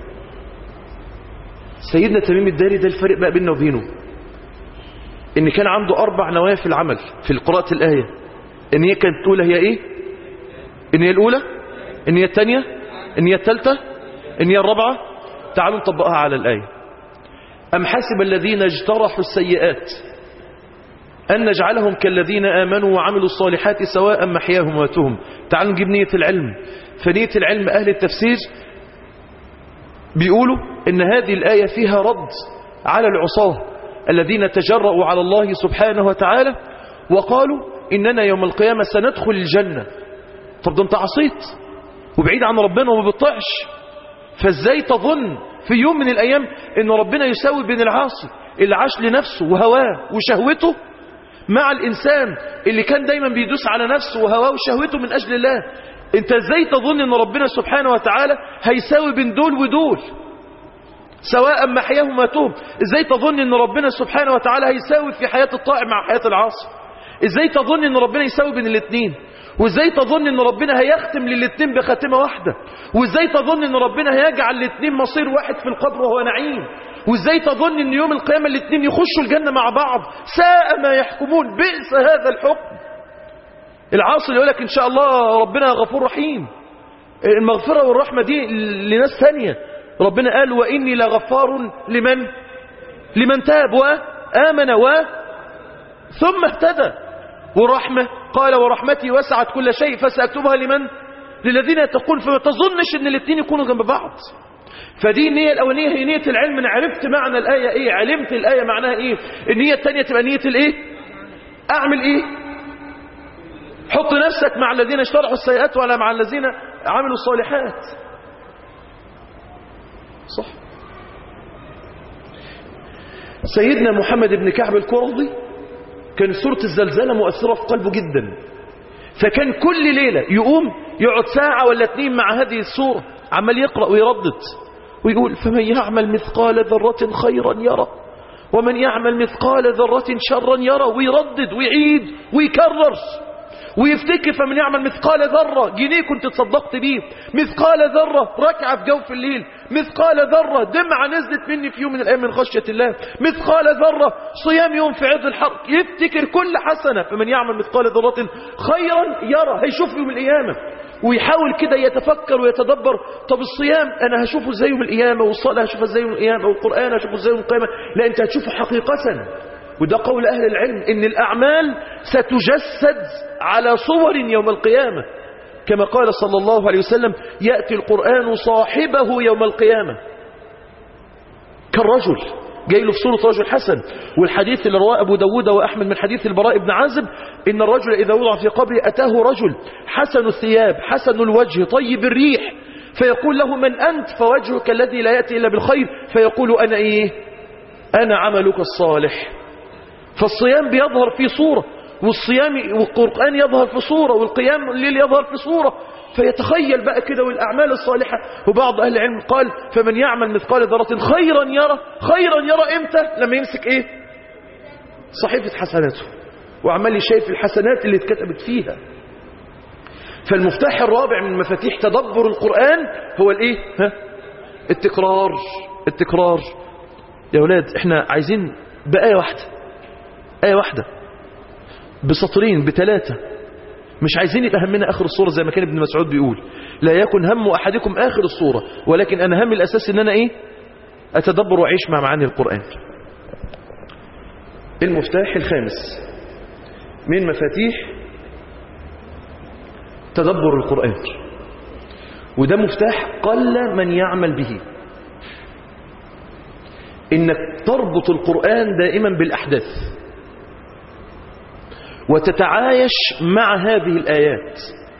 سيدنا تميم الداري ده الفرق بقى بيننا وبينه ان كان عنده اربع نوايا في العمل في قراءه الايه ان هي كانت الاولى هي ايه ان هي الاولى ان هي الثانيه ان هي الثالثه ان هي الرابعه تعالوا نطبقها على الآية أم حسب الذين اجترحوا السيئات أن نجعلهم كالذين آمنوا وعملوا الصالحات سواء محياهم وماتهم تعالوا نجيب نية العلم فنية العلم أهل التفسير بيقولوا إن هذه الآية فيها رد على العصاة الذين تجرؤوا على الله سبحانه وتعالى وقالوا إننا يوم القيامة سندخل الجنة طب ده انت عصيت وبعيد عن ربنا وما بتطعش فازاي تظن في يوم من الايام ان ربنا يساوي بين العاصي اللي عاش لنفسه وهواه وشهوته مع الانسان اللي كان دايما بيدوس على نفسه وهواه وشهوته من اجل الله انت ازاي تظن ان ربنا سبحانه وتعالى هيساوي بين دول ودول سواء محياهم ماتهم ازاي تظن ان ربنا سبحانه وتعالى هيساوي في حياة الطائع مع حياة العاصي ازاي تظن ان ربنا يساوي بين الاثنين وازاي تظن ان ربنا هيختم للاثنين بخاتمه واحده وازاي تظن ان ربنا هيجعل الاثنين مصير واحد في القبر وهو نعيم وازاي تظن ان يوم القيامه الاثنين يخشوا الجنه مع بعض ساء ما يحكمون بئس هذا الحكم العاصي يقول لك ان شاء الله ربنا غفور رحيم المغفره والرحمه دي لناس ثانيه ربنا قال واني لغفار لمن لمن تاب وامن و ثم اهتدى ورحمة قال ورحمتي وسعت كل شيء فسأكتبها لمن للذين يتقون فما تظنش ان الاثنين يكونوا جنب بعض فدي النية الأولانية هي نية العلم أنا عرفت معنى الآية إيه علمت الآية معناها إيه النية الثانية تبقى نية الإيه أعمل إيه حط نفسك مع الذين اشترحوا السيئات ولا مع الذين عملوا الصالحات صح سيدنا محمد بن كعب القرظي كان سورة الزلزلة مؤثرة في قلبه جدا فكان كل ليلة يقوم يقعد ساعة ولا اتنين مع هذه السورة عمال يقرأ ويردد ويقول فمن يعمل مثقال ذرة خيرا يرى ومن يعمل مثقال ذرة شرا يرى ويردد ويعيد ويكرر ويفتكر فمن يعمل مثقال ذرة جنيه كنت تصدقت بيه مثقال ذرة ركعة في جوف الليل مثقال ذرة دمعة نزلت مني في يوم من الأيام من خشية الله مثقال ذرة صيام يوم في عرض الحرق يفتكر كل حسنة فمن يعمل مثقال ذرة خيرا يرى هيشوف يوم القيامة ويحاول كده يتفكر ويتدبر طب الصيام انا هشوفه ازاي يوم القيامه والصلاه هشوفها ازاي يوم القيامه والقران هشوفه ازاي يوم القيامه لا انت هتشوفه حقيقه وده قول اهل العلم ان الاعمال ستجسد على صور يوم القيامه كما قال صلى الله عليه وسلم ياتي القران صاحبه يوم القيامه كالرجل جاي له في صورة رجل حسن والحديث اللي رواه أبو داود وأحمد من حديث البراء بن عازب إن الرجل إذا وضع في قبره أتاه رجل حسن الثياب حسن الوجه طيب الريح فيقول له من أنت فوجهك الذي لا يأتي إلا بالخير فيقول أنا إيه أنا عملك الصالح فالصيام بيظهر في صورة والصيام والقرآن يظهر في صورة والقيام الليل يظهر في صورة فيتخيل بقى كده والأعمال الصالحة وبعض أهل العلم قال فمن يعمل مثقال ذرة خيرا يرى خيرا يرى إمتى لما يمسك إيه صحيفة حسناته وعمال شايف الحسنات اللي اتكتبت فيها فالمفتاح الرابع من مفاتيح تدبر القرآن هو الايه ها التكرار التكرار يا ولاد احنا عايزين بآية واحدة آية واحدة بسطرين بثلاثة مش عايزين يبقى همنا آخر الصورة زي ما كان ابن مسعود بيقول لا يكن هم أحدكم آخر الصورة ولكن أنا همي الأساس إن أنا إيه أتدبر وأعيش مع معاني القرآن المفتاح الخامس من مفاتيح تدبر القرآن وده مفتاح قل من يعمل به إنك تربط القرآن دائما بالأحداث وتتعايش مع هذه الآيات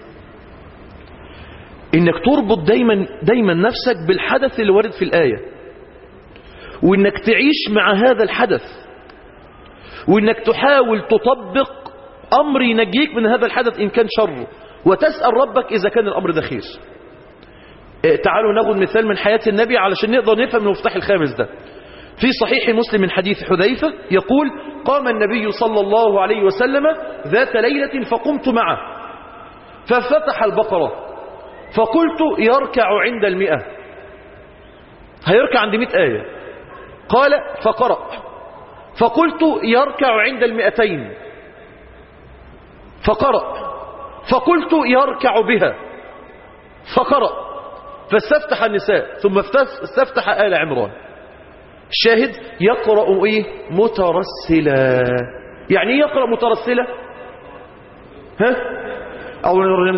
إنك تربط دايما, دايما نفسك بالحدث اللي ورد في الآية وإنك تعيش مع هذا الحدث وإنك تحاول تطبق أمر ينجيك من هذا الحدث إن كان شر وتسأل ربك إذا كان الأمر ده خير تعالوا ناخد مثال من حياة النبي علشان نقدر نفهم المفتاح الخامس ده في صحيح مسلم من حديث حذيفة يقول قام النبي صلى الله عليه وسلم ذات ليلة فقمت معه ففتح البقرة فقلت يركع عند المئة هيركع عند مئة آية قال فقرأ فقلت يركع عند المئتين فقرأ فقلت يركع بها فقرأ فاستفتح النساء ثم استفتح آل عمران الشاهد يقرأ إيه مترسلا يعني ايه يقرأ مترسلا ها أو لا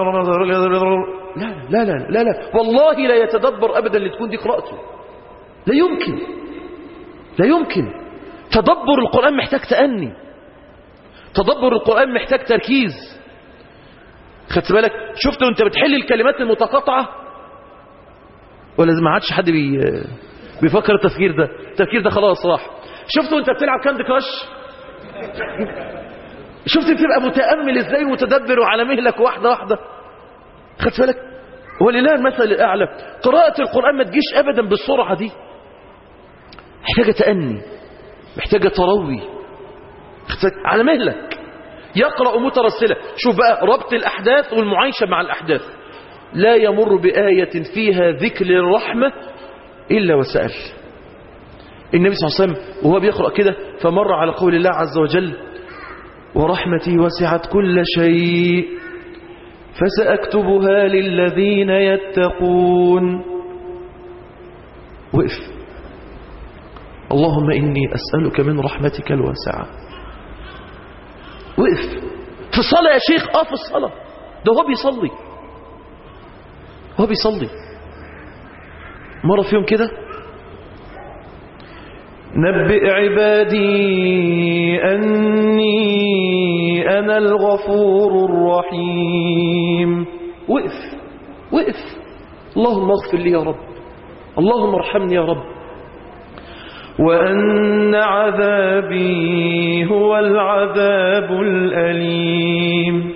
لا لا لا لا والله لا يتدبر أبدا اللي تكون دي قراءته لا يمكن لا يمكن تدبر القرآن محتاج تأني تدبر القرآن محتاج تركيز خدت بالك شفت وانت بتحل الكلمات المتقاطعة ولا ما عادش حد بي بيفكر التفكير ده التفكير ده خلاص راح شفت وانت بتلعب كاندي كراش شفت بتبقى متأمل ازاي ومتدبر وعلى مهلك واحدة واحدة خدت بالك ولله المثل الأعلى قراءة القرآن ما تجيش أبدا بالسرعة دي محتاجة تأني محتاجة تروي على مهلك يقرأ مترسلة شوف بقى ربط الأحداث والمعايشة مع الأحداث لا يمر بآية فيها ذكر الرحمة إلا وسأل النبي صلى الله عليه وسلم وهو بيقرأ كده فمر على قول الله عز وجل ورحمتي وسعت كل شيء فسأكتبها للذين يتقون وقف اللهم إني أسألك من رحمتك الواسعة وقف في الصلاة يا شيخ اه في الصلاة ده هو بيصلي هو بيصلي مرة في يوم كده نبئ عبادي أني أنا الغفور الرحيم وقف وقف اللهم اغفر لي يا رب اللهم ارحمني يا رب وأن عذابي هو العذاب الأليم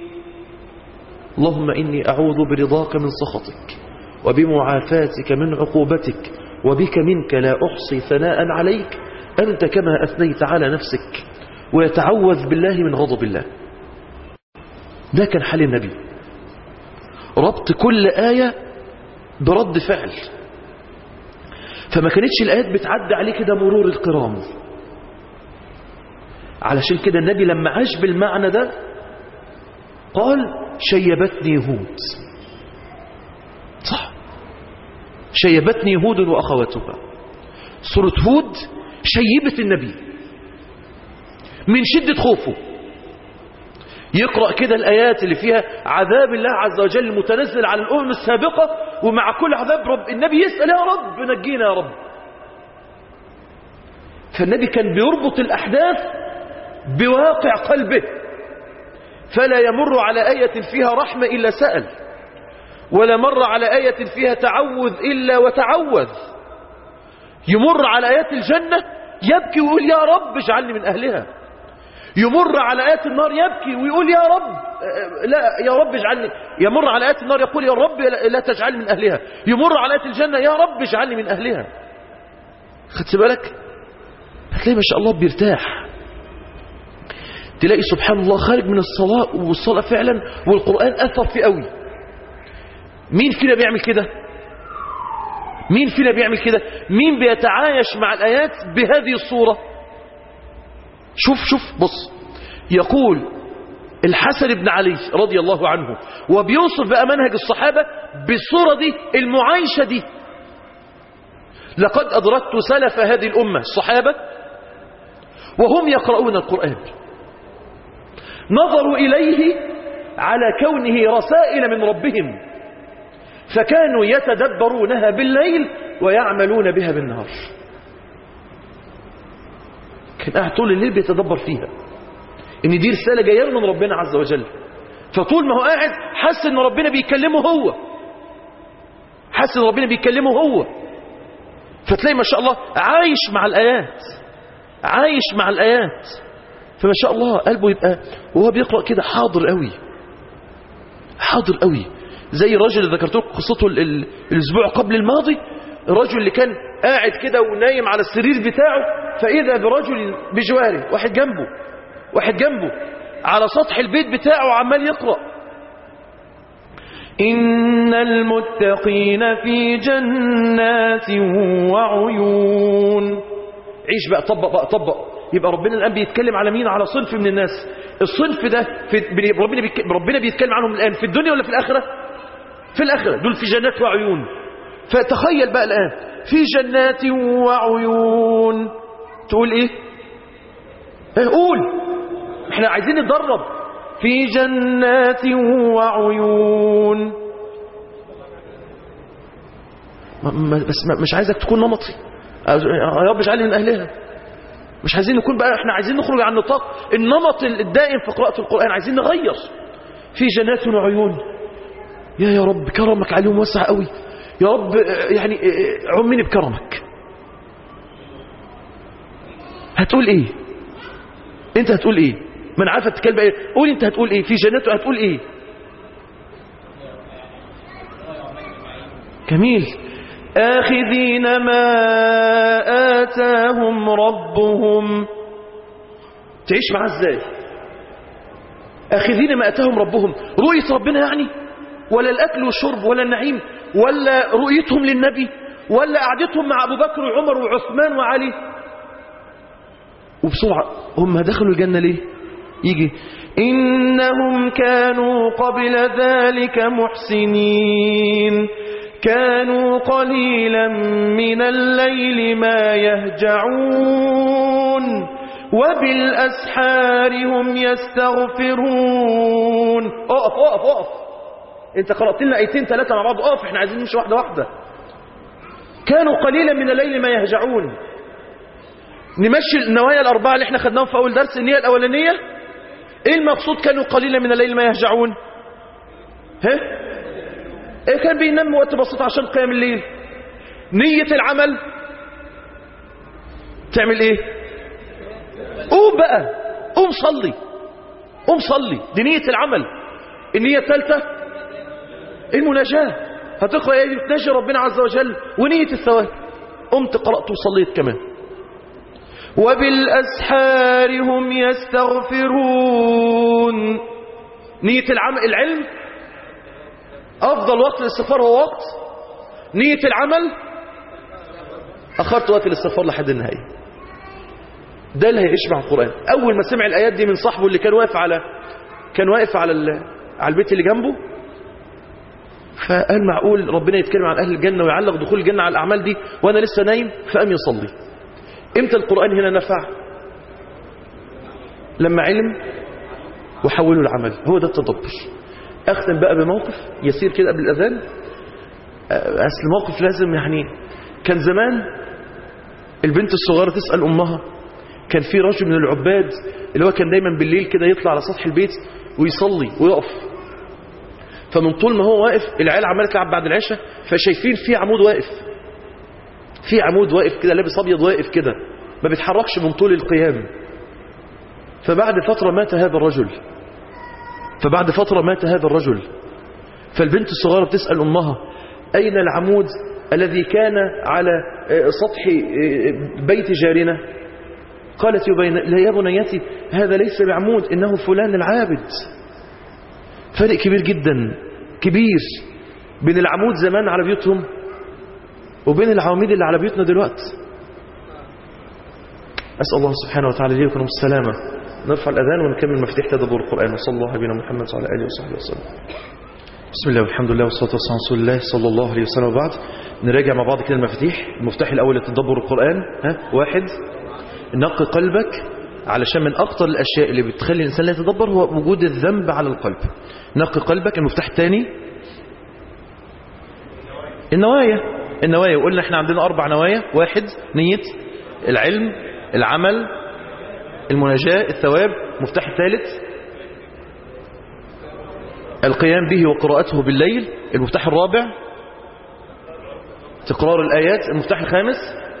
اللهم إني أعوذ برضاك من سخطك وبمعافاتك من عقوبتك وبك منك لا أحصي ثناء عليك أنت كما أثنيت على نفسك ويتعوذ بالله من غضب الله ده كان حال النبي ربط كل آية برد فعل فما كانتش الآيات بتعدي عليه كده مرور الكرام علشان كده النبي لما عاش بالمعنى ده قال شيبتني هود صح شيبتني هود وأخواتها سورة هود شيبت النبي من شدة خوفه يقرأ كده الآيات اللي فيها عذاب الله عز وجل متنزل على الأمم السابقة ومع كل عذاب رب النبي يسأل يا رب نجينا يا رب فالنبي كان بيربط الأحداث بواقع قلبه فلا يمر على آية فيها رحمة إلا سأل ولا مر على آية فيها تعوذ إلا وتعوذ يمر على آيات الجنة يبكي ويقول يا رب اجعلني من أهلها يمر على آيات النار يبكي ويقول يا رب لا يا رب اجعلني يمر على آيات النار يقول يا رب لا تجعلني من أهلها يمر على آيات الجنة يا رب اجعلني من أهلها خدت بالك هتلاقي ما شاء الله بيرتاح تلاقي سبحان الله خارج من الصلاة والصلاة فعلا والقرآن أثر فيه قوي مين فينا بيعمل كده مين فينا بيعمل كده مين بيتعايش مع الآيات بهذه الصورة شوف شوف بص يقول الحسن بن علي رضي الله عنه وبيوصف بقى منهج الصحابة بالصورة دي المعايشة دي لقد أدركت سلف هذه الأمة الصحابة وهم يقرؤون القرآن نظروا إليه على كونه رسائل من ربهم فكانوا يتدبرونها بالليل ويعملون بها بالنهار كان قاعد طول الليل بيتدبر فيها ان دي رسالة جايه من ربنا عز وجل فطول ما هو قاعد حس ان ربنا بيكلمه هو حس ان ربنا بيكلمه هو فتلاقي ما شاء الله عايش مع الآيات عايش مع الآيات فما شاء الله قلبه يبقى وهو بيقرأ كده حاضر قوي حاضر قوي زي الرجل اللي ذكرت لكم قصته ال- ال- الاسبوع قبل الماضي الرجل اللي كان قاعد كده ونايم على السرير بتاعه فإذا برجل بجواره واحد جنبه واحد جنبه على سطح البيت بتاعه عمال يقرأ إن المتقين في جنات وعيون عيش بقى طبق بقى طبق يبقى ربنا الآن بيتكلم على مين على صنف من الناس الصنف ده في بي- ربنا بيك- ربنا بيتكلم عنهم الآن في الدنيا ولا في الآخرة في الآخرة دول في جنات وعيون فتخيل بقى الآن في جنات وعيون تقول إيه إيه قول احنا عايزين نتدرب في جنات وعيون ما- ما- بس ما- مش عايزك تكون نمطي يا رب اجعلني من أهلها مش عايزين نكون بقى احنا عايزين نخرج عن نطاق النمط الدائم في قراءة القرآن عايزين نغير في جنات وعيون يا يا رب كرمك عليهم واسع قوي يا رب اه، يعني اه، عمني بكرمك هتقول ايه انت هتقول ايه من عارفه تتكلم ايه قول انت هتقول ايه في جنات هتقول ايه جميل آخذين ما آتاهم ربهم تعيش معاه ازاي اخذين ما اتاهم ربهم رؤيه ربنا يعني ولا الاكل والشرب ولا النعيم ولا رؤيتهم للنبي ولا قعدتهم مع ابو بكر وعمر وعثمان وعلي وبسرعه هم دخلوا الجنه ليه يجي إنهم كانوا قبل ذلك محسنين كانوا قليلا من الليل ما يهجعون وبالأسحار هم يستغفرون اقف اقف اقف انت قرات لنا ايتين ثلاثه مع بعض اقف احنا عايزين نمشي واحده واحده كانوا قليلا من الليل ما يهجعون نمشي النوايا الاربعه اللي احنا خدناهم في اول درس النيه الاولانيه ايه المقصود كانوا قليلا من الليل ما يهجعون ها ايه كان بينام وقت بسيط عشان قيام الليل نيه العمل تعمل ايه قوم بقى قوم صلي قوم صلي دي نية العمل النية الثالثة المناجاة هتقرأ ايه تناجي ربنا عز وجل ونية الثواب قمت قرأت وصليت كمان وبالأسحار هم يستغفرون نية العمل العلم أفضل وقت للاستغفار هو وقت نية العمل أخرت وقت الاستغفار لحد النهاية ده اللي هيعيش مع القرآن أول ما سمع الآيات دي من صاحبه اللي كان واقف على كان واقف على ال... على البيت اللي جنبه فقال معقول ربنا يتكلم عن أهل الجنة ويعلق دخول الجنة على الأعمال دي وأنا لسه نايم فقام يصلي إمتى القرآن هنا نفع لما علم وحولوا العمل هو ده التدبر أختم بقى بموقف يسير كده قبل الأذان أصل موقف لازم يعني كان زمان البنت الصغيرة تسأل أمها كان في رجل من العباد اللي هو كان دايما بالليل كده يطلع على سطح البيت ويصلي ويقف فمن طول ما هو واقف العيال عماله تلعب بعد العشاء فشايفين في عمود واقف في عمود واقف كده لابس ابيض واقف كده ما بيتحركش من طول القيام فبعد فترة مات هذا الرجل فبعد فترة مات هذا الرجل فالبنت الصغيرة بتسأل أمها أين العمود الذي كان على سطح بيت جارنا قالت يا بنيتي هذا ليس بعمود إنه فلان العابد فرق كبير جدا كبير بين العمود زمان على بيوتهم وبين العواميد اللي على بيوتنا دلوقتي أسأل الله سبحانه وتعالى لي وكم السلامة نرفع الأذان ونكمل مفتاح تدبر القرآن وصلى الله بنا محمد وعلى آله وصحبه وسلم بسم الله والحمد لله والصلاة والسلام على رسول الله صلى الله عليه وسلم وبعد نراجع مع بعض كده المفاتيح المفتاح الأول لتدبر القرآن ها واحد نقي قلبك علشان من أكتر الأشياء اللي بتخلي الإنسان لا يتدبر هو وجود الذنب على القلب نقي قلبك المفتاح الثاني النوايا النوايا وقلنا احنا عندنا أربع نوايا واحد نية العلم العمل المناجاة الثواب مفتاح الثالث القيام به وقراءته بالليل المفتاح الرابع تكرار الآيات المفتاح الخامس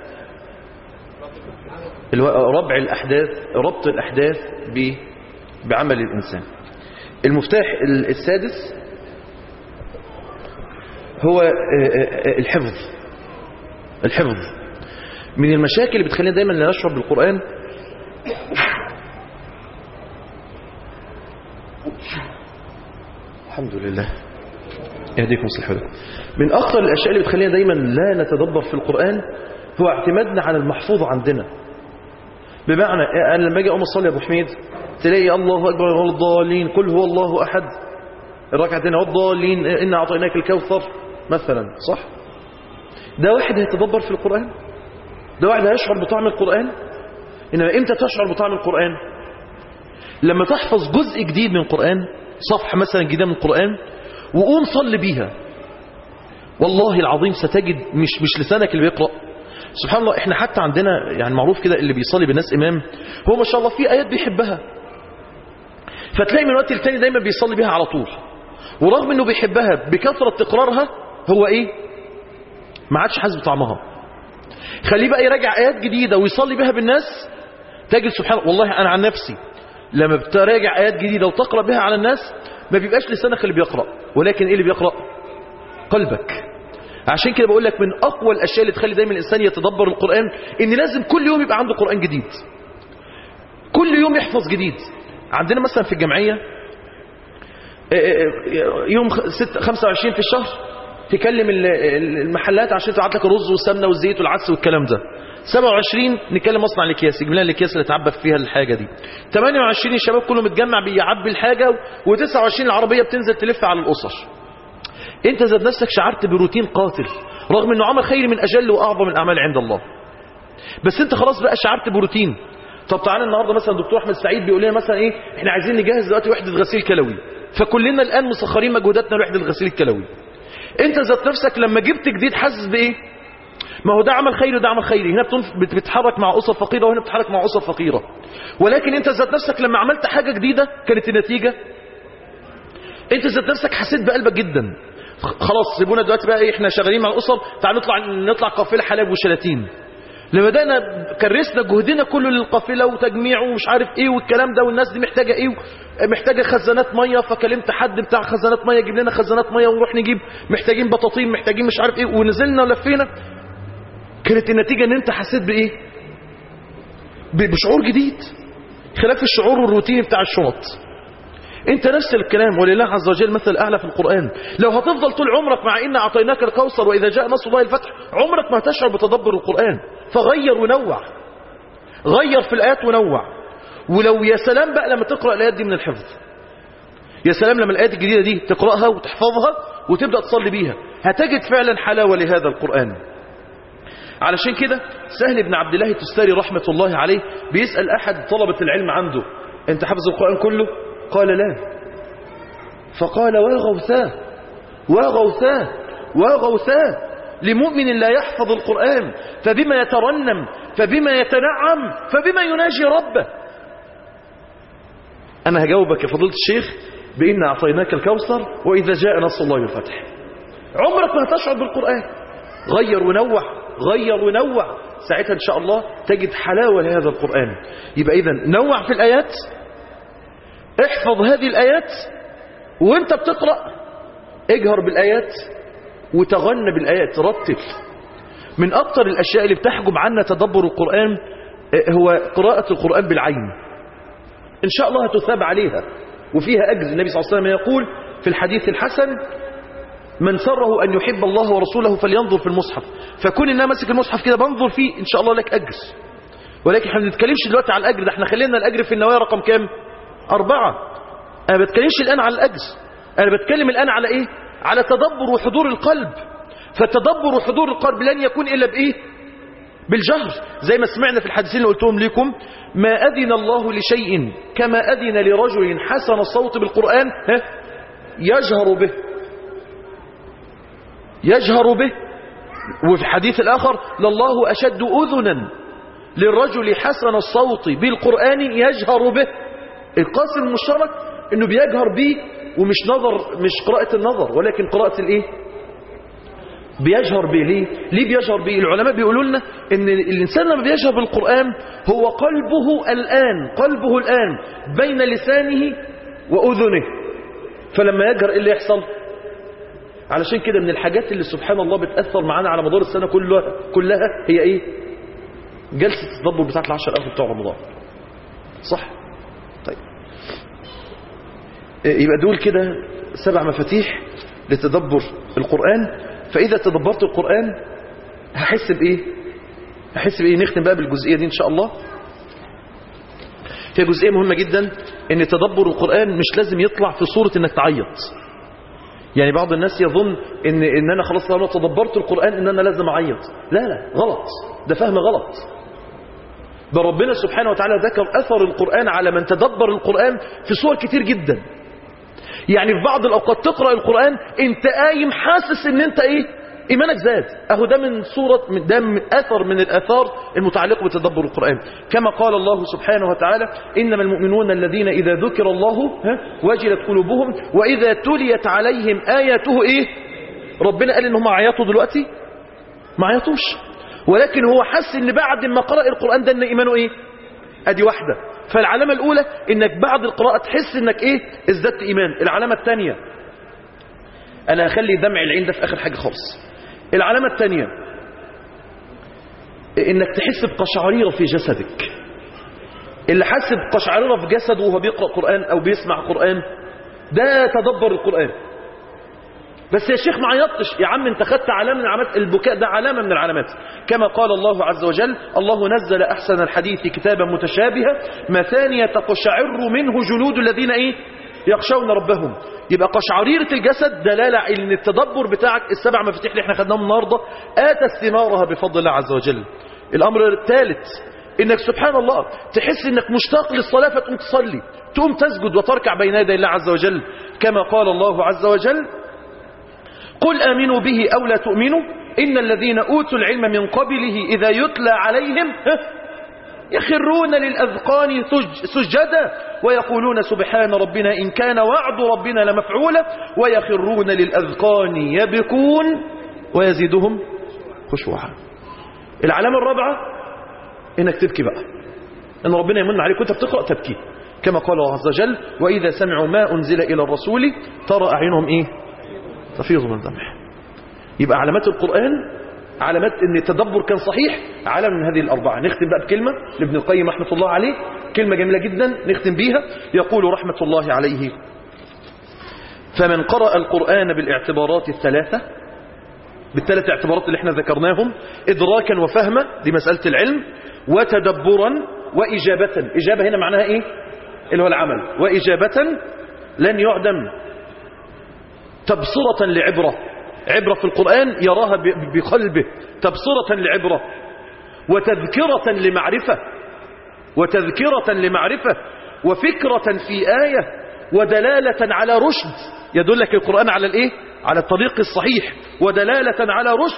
ربع الأحداث ربط الأحداث بعمل الإنسان المفتاح السادس هو الحفظ الحفظ من المشاكل اللي بتخلينا دايما نشعر بالقرآن الحمد لله يهديكم صلح لكم من أكثر الأشياء اللي بتخلينا دايما لا نتدبر في القرآن هو اعتمادنا على المحفوظ عندنا بمعنى أنا لما أجي أقوم أصلي يا أبو حميد تلاقي الله أكبر ولا الضالين قل هو الله أحد الركعتين والضالين إن أعطيناك الكوثر مثلا صح ده واحد هيتدبر في القرآن ده واحد هيشعر بطعم القرآن إنما إمتى تشعر بطعم القرآن لما تحفظ جزء جديد من القرآن صفحة مثلا جديدة من القرآن وقوم صل بيها والله العظيم ستجد مش مش لسانك اللي بيقرأ سبحان الله احنا حتى عندنا يعني معروف كده اللي بيصلي بالناس امام هو ما شاء الله في ايات بيحبها فتلاقي من وقت للتاني دايما بيصلي بيها على طول ورغم انه بيحبها بكثرة تكرارها هو ايه ما عادش حاسس بطعمها خليه بقى يراجع ايات جديدة ويصلي بها بالناس تجد سبحان الله والله انا عن نفسي لما بتراجع ايات جديدة وتقرأ بها على الناس ما بيبقاش لسانك اللي بيقرأ ولكن ايه اللي بيقرأ قلبك عشان كده بقول لك من اقوى الاشياء اللي تخلي دايما الانسان يتدبر القرآن ان لازم كل يوم يبقى عنده قرآن جديد كل يوم يحفظ جديد عندنا مثلا في الجمعية يوم 25 في الشهر تكلم المحلات عشان تبعت لك الرز والسمنه والزيت والعدس والكلام ده 27 نكلم مصنع الاكياس يجيب لنا الاكياس اللي تعبى فيها الحاجه دي 28 الشباب كله متجمع بيعبي الحاجه و29 العربيه بتنزل تلف على الاسر انت ذات نفسك شعرت بروتين قاتل رغم انه عمل خير من اجل واعظم الاعمال عند الله بس انت خلاص بقى شعرت بروتين طب تعالى النهارده مثلا دكتور احمد سعيد بيقول لنا مثلا ايه احنا عايزين نجهز دلوقتي وحده غسيل كلوي فكلنا الان مسخرين مجهوداتنا لوحده الغسيل الكلوي انت ذات نفسك لما جبت جديد حاسس بايه ما هو ده عمل خيري وده عمل خيري هنا بتتحرك مع اسر فقيره وهنا بتتحرك مع اسر فقيره ولكن انت ذات نفسك لما عملت حاجه جديده كانت النتيجه انت ذات نفسك حسيت بقلبك جدا خلاص سيبونا دلوقتي بقى ايه احنا شغالين مع الاسر تعال نطلع نطلع قافله حلب وشلاتين لما بدأنا كرسنا جهدنا كله للقافلة وتجميع ومش عارف ايه والكلام ده والناس دي محتاجة ايه محتاجة خزانات مية فكلمت حد بتاع خزانات مية يجيب لنا خزانات مية ونروح نجيب محتاجين بطاطين محتاجين مش عارف ايه ونزلنا ولفينا كانت النتيجة ان انت حسيت بايه بشعور جديد خلاف الشعور الروتيني بتاع الشنط انت نفس الكلام ولله عز وجل مثل اعلى في القرآن لو هتفضل طول عمرك مع ان اعطيناك الكوثر واذا جاء نصر الله الفتح عمرك ما هتشعر بتدبر القرآن فغير ونوع غير في الايات ونوع ولو يا سلام بقى لما تقرأ الايات دي من الحفظ يا سلام لما الايات الجديدة دي تقرأها وتحفظها وتبدأ تصلي بيها هتجد فعلا حلاوة لهذا القرآن علشان كده سهل بن عبد الله التستاري رحمة الله عليه بيسأل أحد طلبة العلم عنده أنت حافظ القرآن كله قال لا فقال وغوثاه وغوثاه وغوثاه لمؤمن لا يحفظ القرآن فبما يترنم فبما يتنعم فبما يناجي ربه أنا هجاوبك يا فضيلة الشيخ بإن أعطيناك الكوثر وإذا جاء نصر الله والفتح عمرك ما هتشعر بالقرآن غير ونوع غير ونوع ساعتها إن شاء الله تجد حلاوة لهذا القرآن يبقى إذا نوع في الآيات احفظ هذه الآيات وانت بتقرأ اجهر بالآيات وتغنى بالآيات رتل من أكثر الأشياء اللي بتحجب عنا تدبر القرآن هو قراءة القرآن بالعين إن شاء الله هتثاب عليها وفيها أجر النبي صلى الله عليه وسلم يقول في الحديث الحسن من سره أن يحب الله ورسوله فلينظر في المصحف فكون إن أنا ماسك المصحف كده بنظر فيه إن شاء الله لك أجر ولكن احنا ما بنتكلمش دلوقتي على الأجر ده احنا خلينا الأجر في النوايا رقم كام أربعة أنا ما بتكلمش الآن على الأجر أنا بتكلم الآن على إيه على تدبر وحضور القلب فالتدبر وحضور القلب لن يكون إلا بإيه بالجهر زي ما سمعنا في الحديثين اللي قلتهم لكم ما أذن الله لشيء كما أذن لرجل حسن الصوت بالقرآن ها يجهر به يجهر به وفي الحديث الآخر لله أشد أذنا للرجل حسن الصوت بالقرآن يجهر به القاسم المشترك انه بيجهر به ومش نظر مش قراءة النظر ولكن قراءة الايه بيجهر به ليه ليه بيجهر به العلماء بيقولوا لنا ان الانسان لما بيجهر بالقرآن هو قلبه الآن قلبه الآن بين لسانه وأذنه فلما يجهر ايه اللي يحصل علشان كده من الحاجات اللي سبحان الله بتأثر معانا على مدار السنة كلها كلها هي ايه جلسة التدبر بتاعت العشر الأخر بتوع رمضان صح طيب يبقى دول كده سبع مفاتيح لتدبر القرآن فإذا تدبرت القرآن هحس بإيه هحس بإيه نختم بقى بالجزئية دي إن شاء الله هي جزئية مهمة جدا ان تدبر القرآن مش لازم يطلع في صورة انك تعيط يعني بعض الناس يظن ان, إن انا خلاص لو تدبرت القرآن ان انا لازم اعيط لا لا غلط ده فهم غلط بل ربنا سبحانه وتعالى ذكر اثر القرآن على من تدبر القرآن في صور كتير جدا يعني في بعض الاوقات تقرأ القرآن انت قايم حاسس ان انت ايه ايمانك زاد اهو ده من صورة من ده من اثر من الاثار المتعلقة بتدبر القرآن كما قال الله سبحانه وتعالى انما المؤمنون الذين اذا ذكر الله ها وجلت قلوبهم واذا تليت عليهم اياته ايه ربنا قال ان هم عيطوا دلوقتي ما عيطوش ولكن هو حس ان بعد ما قرأ القرآن ده ان ايمانه ايه ادي واحدة فالعلامة الاولى انك بعد القراءة تحس انك ايه ازددت ايمان العلامة الثانية انا هخلي دمع العين ده في اخر حاجة خالص العلامة الثانية انك تحس بقشعريرة في جسدك اللي حس بقشعريرة في جسده وهو بيقرأ قرآن او بيسمع قرآن ده تدبر القرآن بس يا شيخ ما عيطتش يا عم انت خدت علامة من علامات البكاء ده علامة من العلامات كما قال الله عز وجل الله نزل أحسن الحديث كتابا متشابها مثانية تقشعر منه جلود الذين ايه يخشون ربهم يبقى قشعريرة الجسد دلالة ان التدبر بتاعك السبع مفاتيح اللي احنا خدناهم النهاردة آتت ثمارها بفضل الله عز وجل الأمر الثالث انك سبحان الله تحس انك مشتاق للصلاة فتقوم تصلي تقوم تسجد وتركع بين يدي الله عز وجل كما قال الله عز وجل قل آمنوا به أو لا تؤمنوا إن الذين أوتوا العلم من قبله إذا يتلى عليهم يخرون للأذقان سجدا ويقولون سبحان ربنا إن كان وعد ربنا لمفعولا ويخرون للأذقان يبكون ويزيدهم خشوعا العلامة الرابعة إنك تبكي بقى إن ربنا يمن عليك وانت بتقرأ تبكي كما قال الله عز وجل وإذا سمعوا ما أنزل إلى الرسول ترى أعينهم إيه تفيض من الدمع يبقى علامات القرآن علامات ان التدبر كان صحيح علامة من هذه الأربعة نختم بقى بكلمة لابن القيم رحمة الله عليه كلمة جميلة جدا نختم بيها يقول رحمة الله عليه فمن قرأ القرآن بالاعتبارات الثلاثة بالثلاث اعتبارات اللي احنا ذكرناهم إدراكا وفهما دي مسألة العلم وتدبرا وإجابة إجابة هنا معناها إيه اللي هو العمل وإجابة لن يعدم تبصرة لعبرة عبرة في القرآن يراها بقلبه تبصرة لعبرة وتذكرة لمعرفة وتذكرة لمعرفة وفكرة في آية ودلالة على رشد يدلك القرآن على الايه على الطريق الصحيح ودلالة على رشد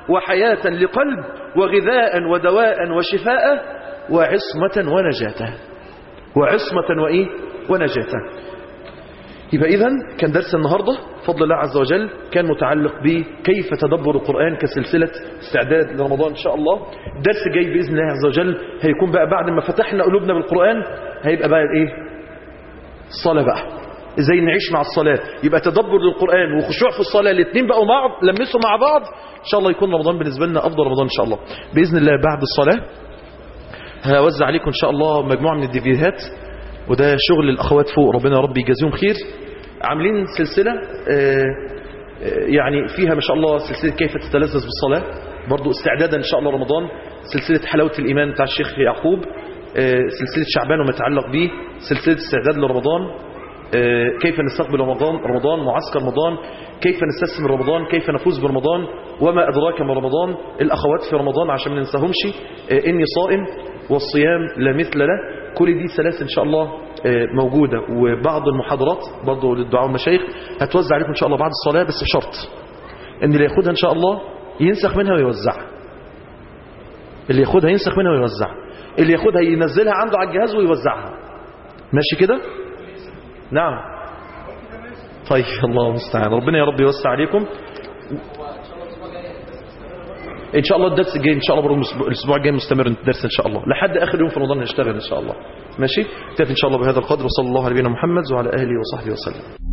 وحياة لقلب وغذاء ودواء وشفاء وعصمة ونجاة وعصمة وإيه ونجاة يبقى إذا كان درس النهاردة فضل الله عز وجل كان متعلق بكيف تدبر القرآن كسلسلة استعداد لرمضان إن شاء الله الدرس جاي بإذن الله عز وجل هيكون بقى بعد ما فتحنا قلوبنا بالقرآن هيبقى بقى إيه الصلاة بقى ازاي نعيش مع الصلاة يبقى تدبر للقرآن وخشوع في الصلاة الاثنين بقوا مع بعض لمسوا مع بعض ان شاء الله يكون رمضان بالنسبة لنا افضل رمضان ان شاء الله بإذن الله بعد الصلاة هوزع عليكم ان شاء الله مجموعة من الديفيديوهات وده شغل الاخوات فوق ربنا يا رب يجازيهم خير عاملين سلسلة آه، آه، يعني فيها ما شاء الله سلسلة كيف تتلذذ بالصلاة برضو استعدادا ان شاء الله رمضان سلسلة حلاوة الايمان بتاع الشيخ يعقوب آه، سلسلة شعبان وما يتعلق به سلسلة استعداد لرمضان آه، كيف نستقبل رمضان رمضان معسكر رمضان كيف نستثمر رمضان كيف نفوز برمضان وما أدراك ما رمضان الأخوات في رمضان عشان ما ننساهمش آه، إني صائم والصيام لا مثل له كل دي سلاسل إن شاء الله آه، موجودة وبعض المحاضرات برضه للدعاء والمشايخ هتوزع عليكم إن شاء الله بعد الصلاة بس بشرط إن اللي ياخدها إن شاء الله ينسخ منها ويوزعها اللي ياخدها ينسخ منها ويوزعها اللي ياخدها ينزلها عنده على الجهاز ويوزعها ماشي كده نعم طيب الله المستعان ربنا يا رب يوسع عليكم ان شاء الله الدرس الجاي ان شاء الله برضه الأسبوع- الاسبوع الجاي مستمر الدرس ان شاء الله لحد اخر يوم في رمضان هنشتغل ان شاء الله ماشي كيف ان شاء الله بهذا القدر وصلى الله على نبينا محمد وعلى اله وصحبه وسلم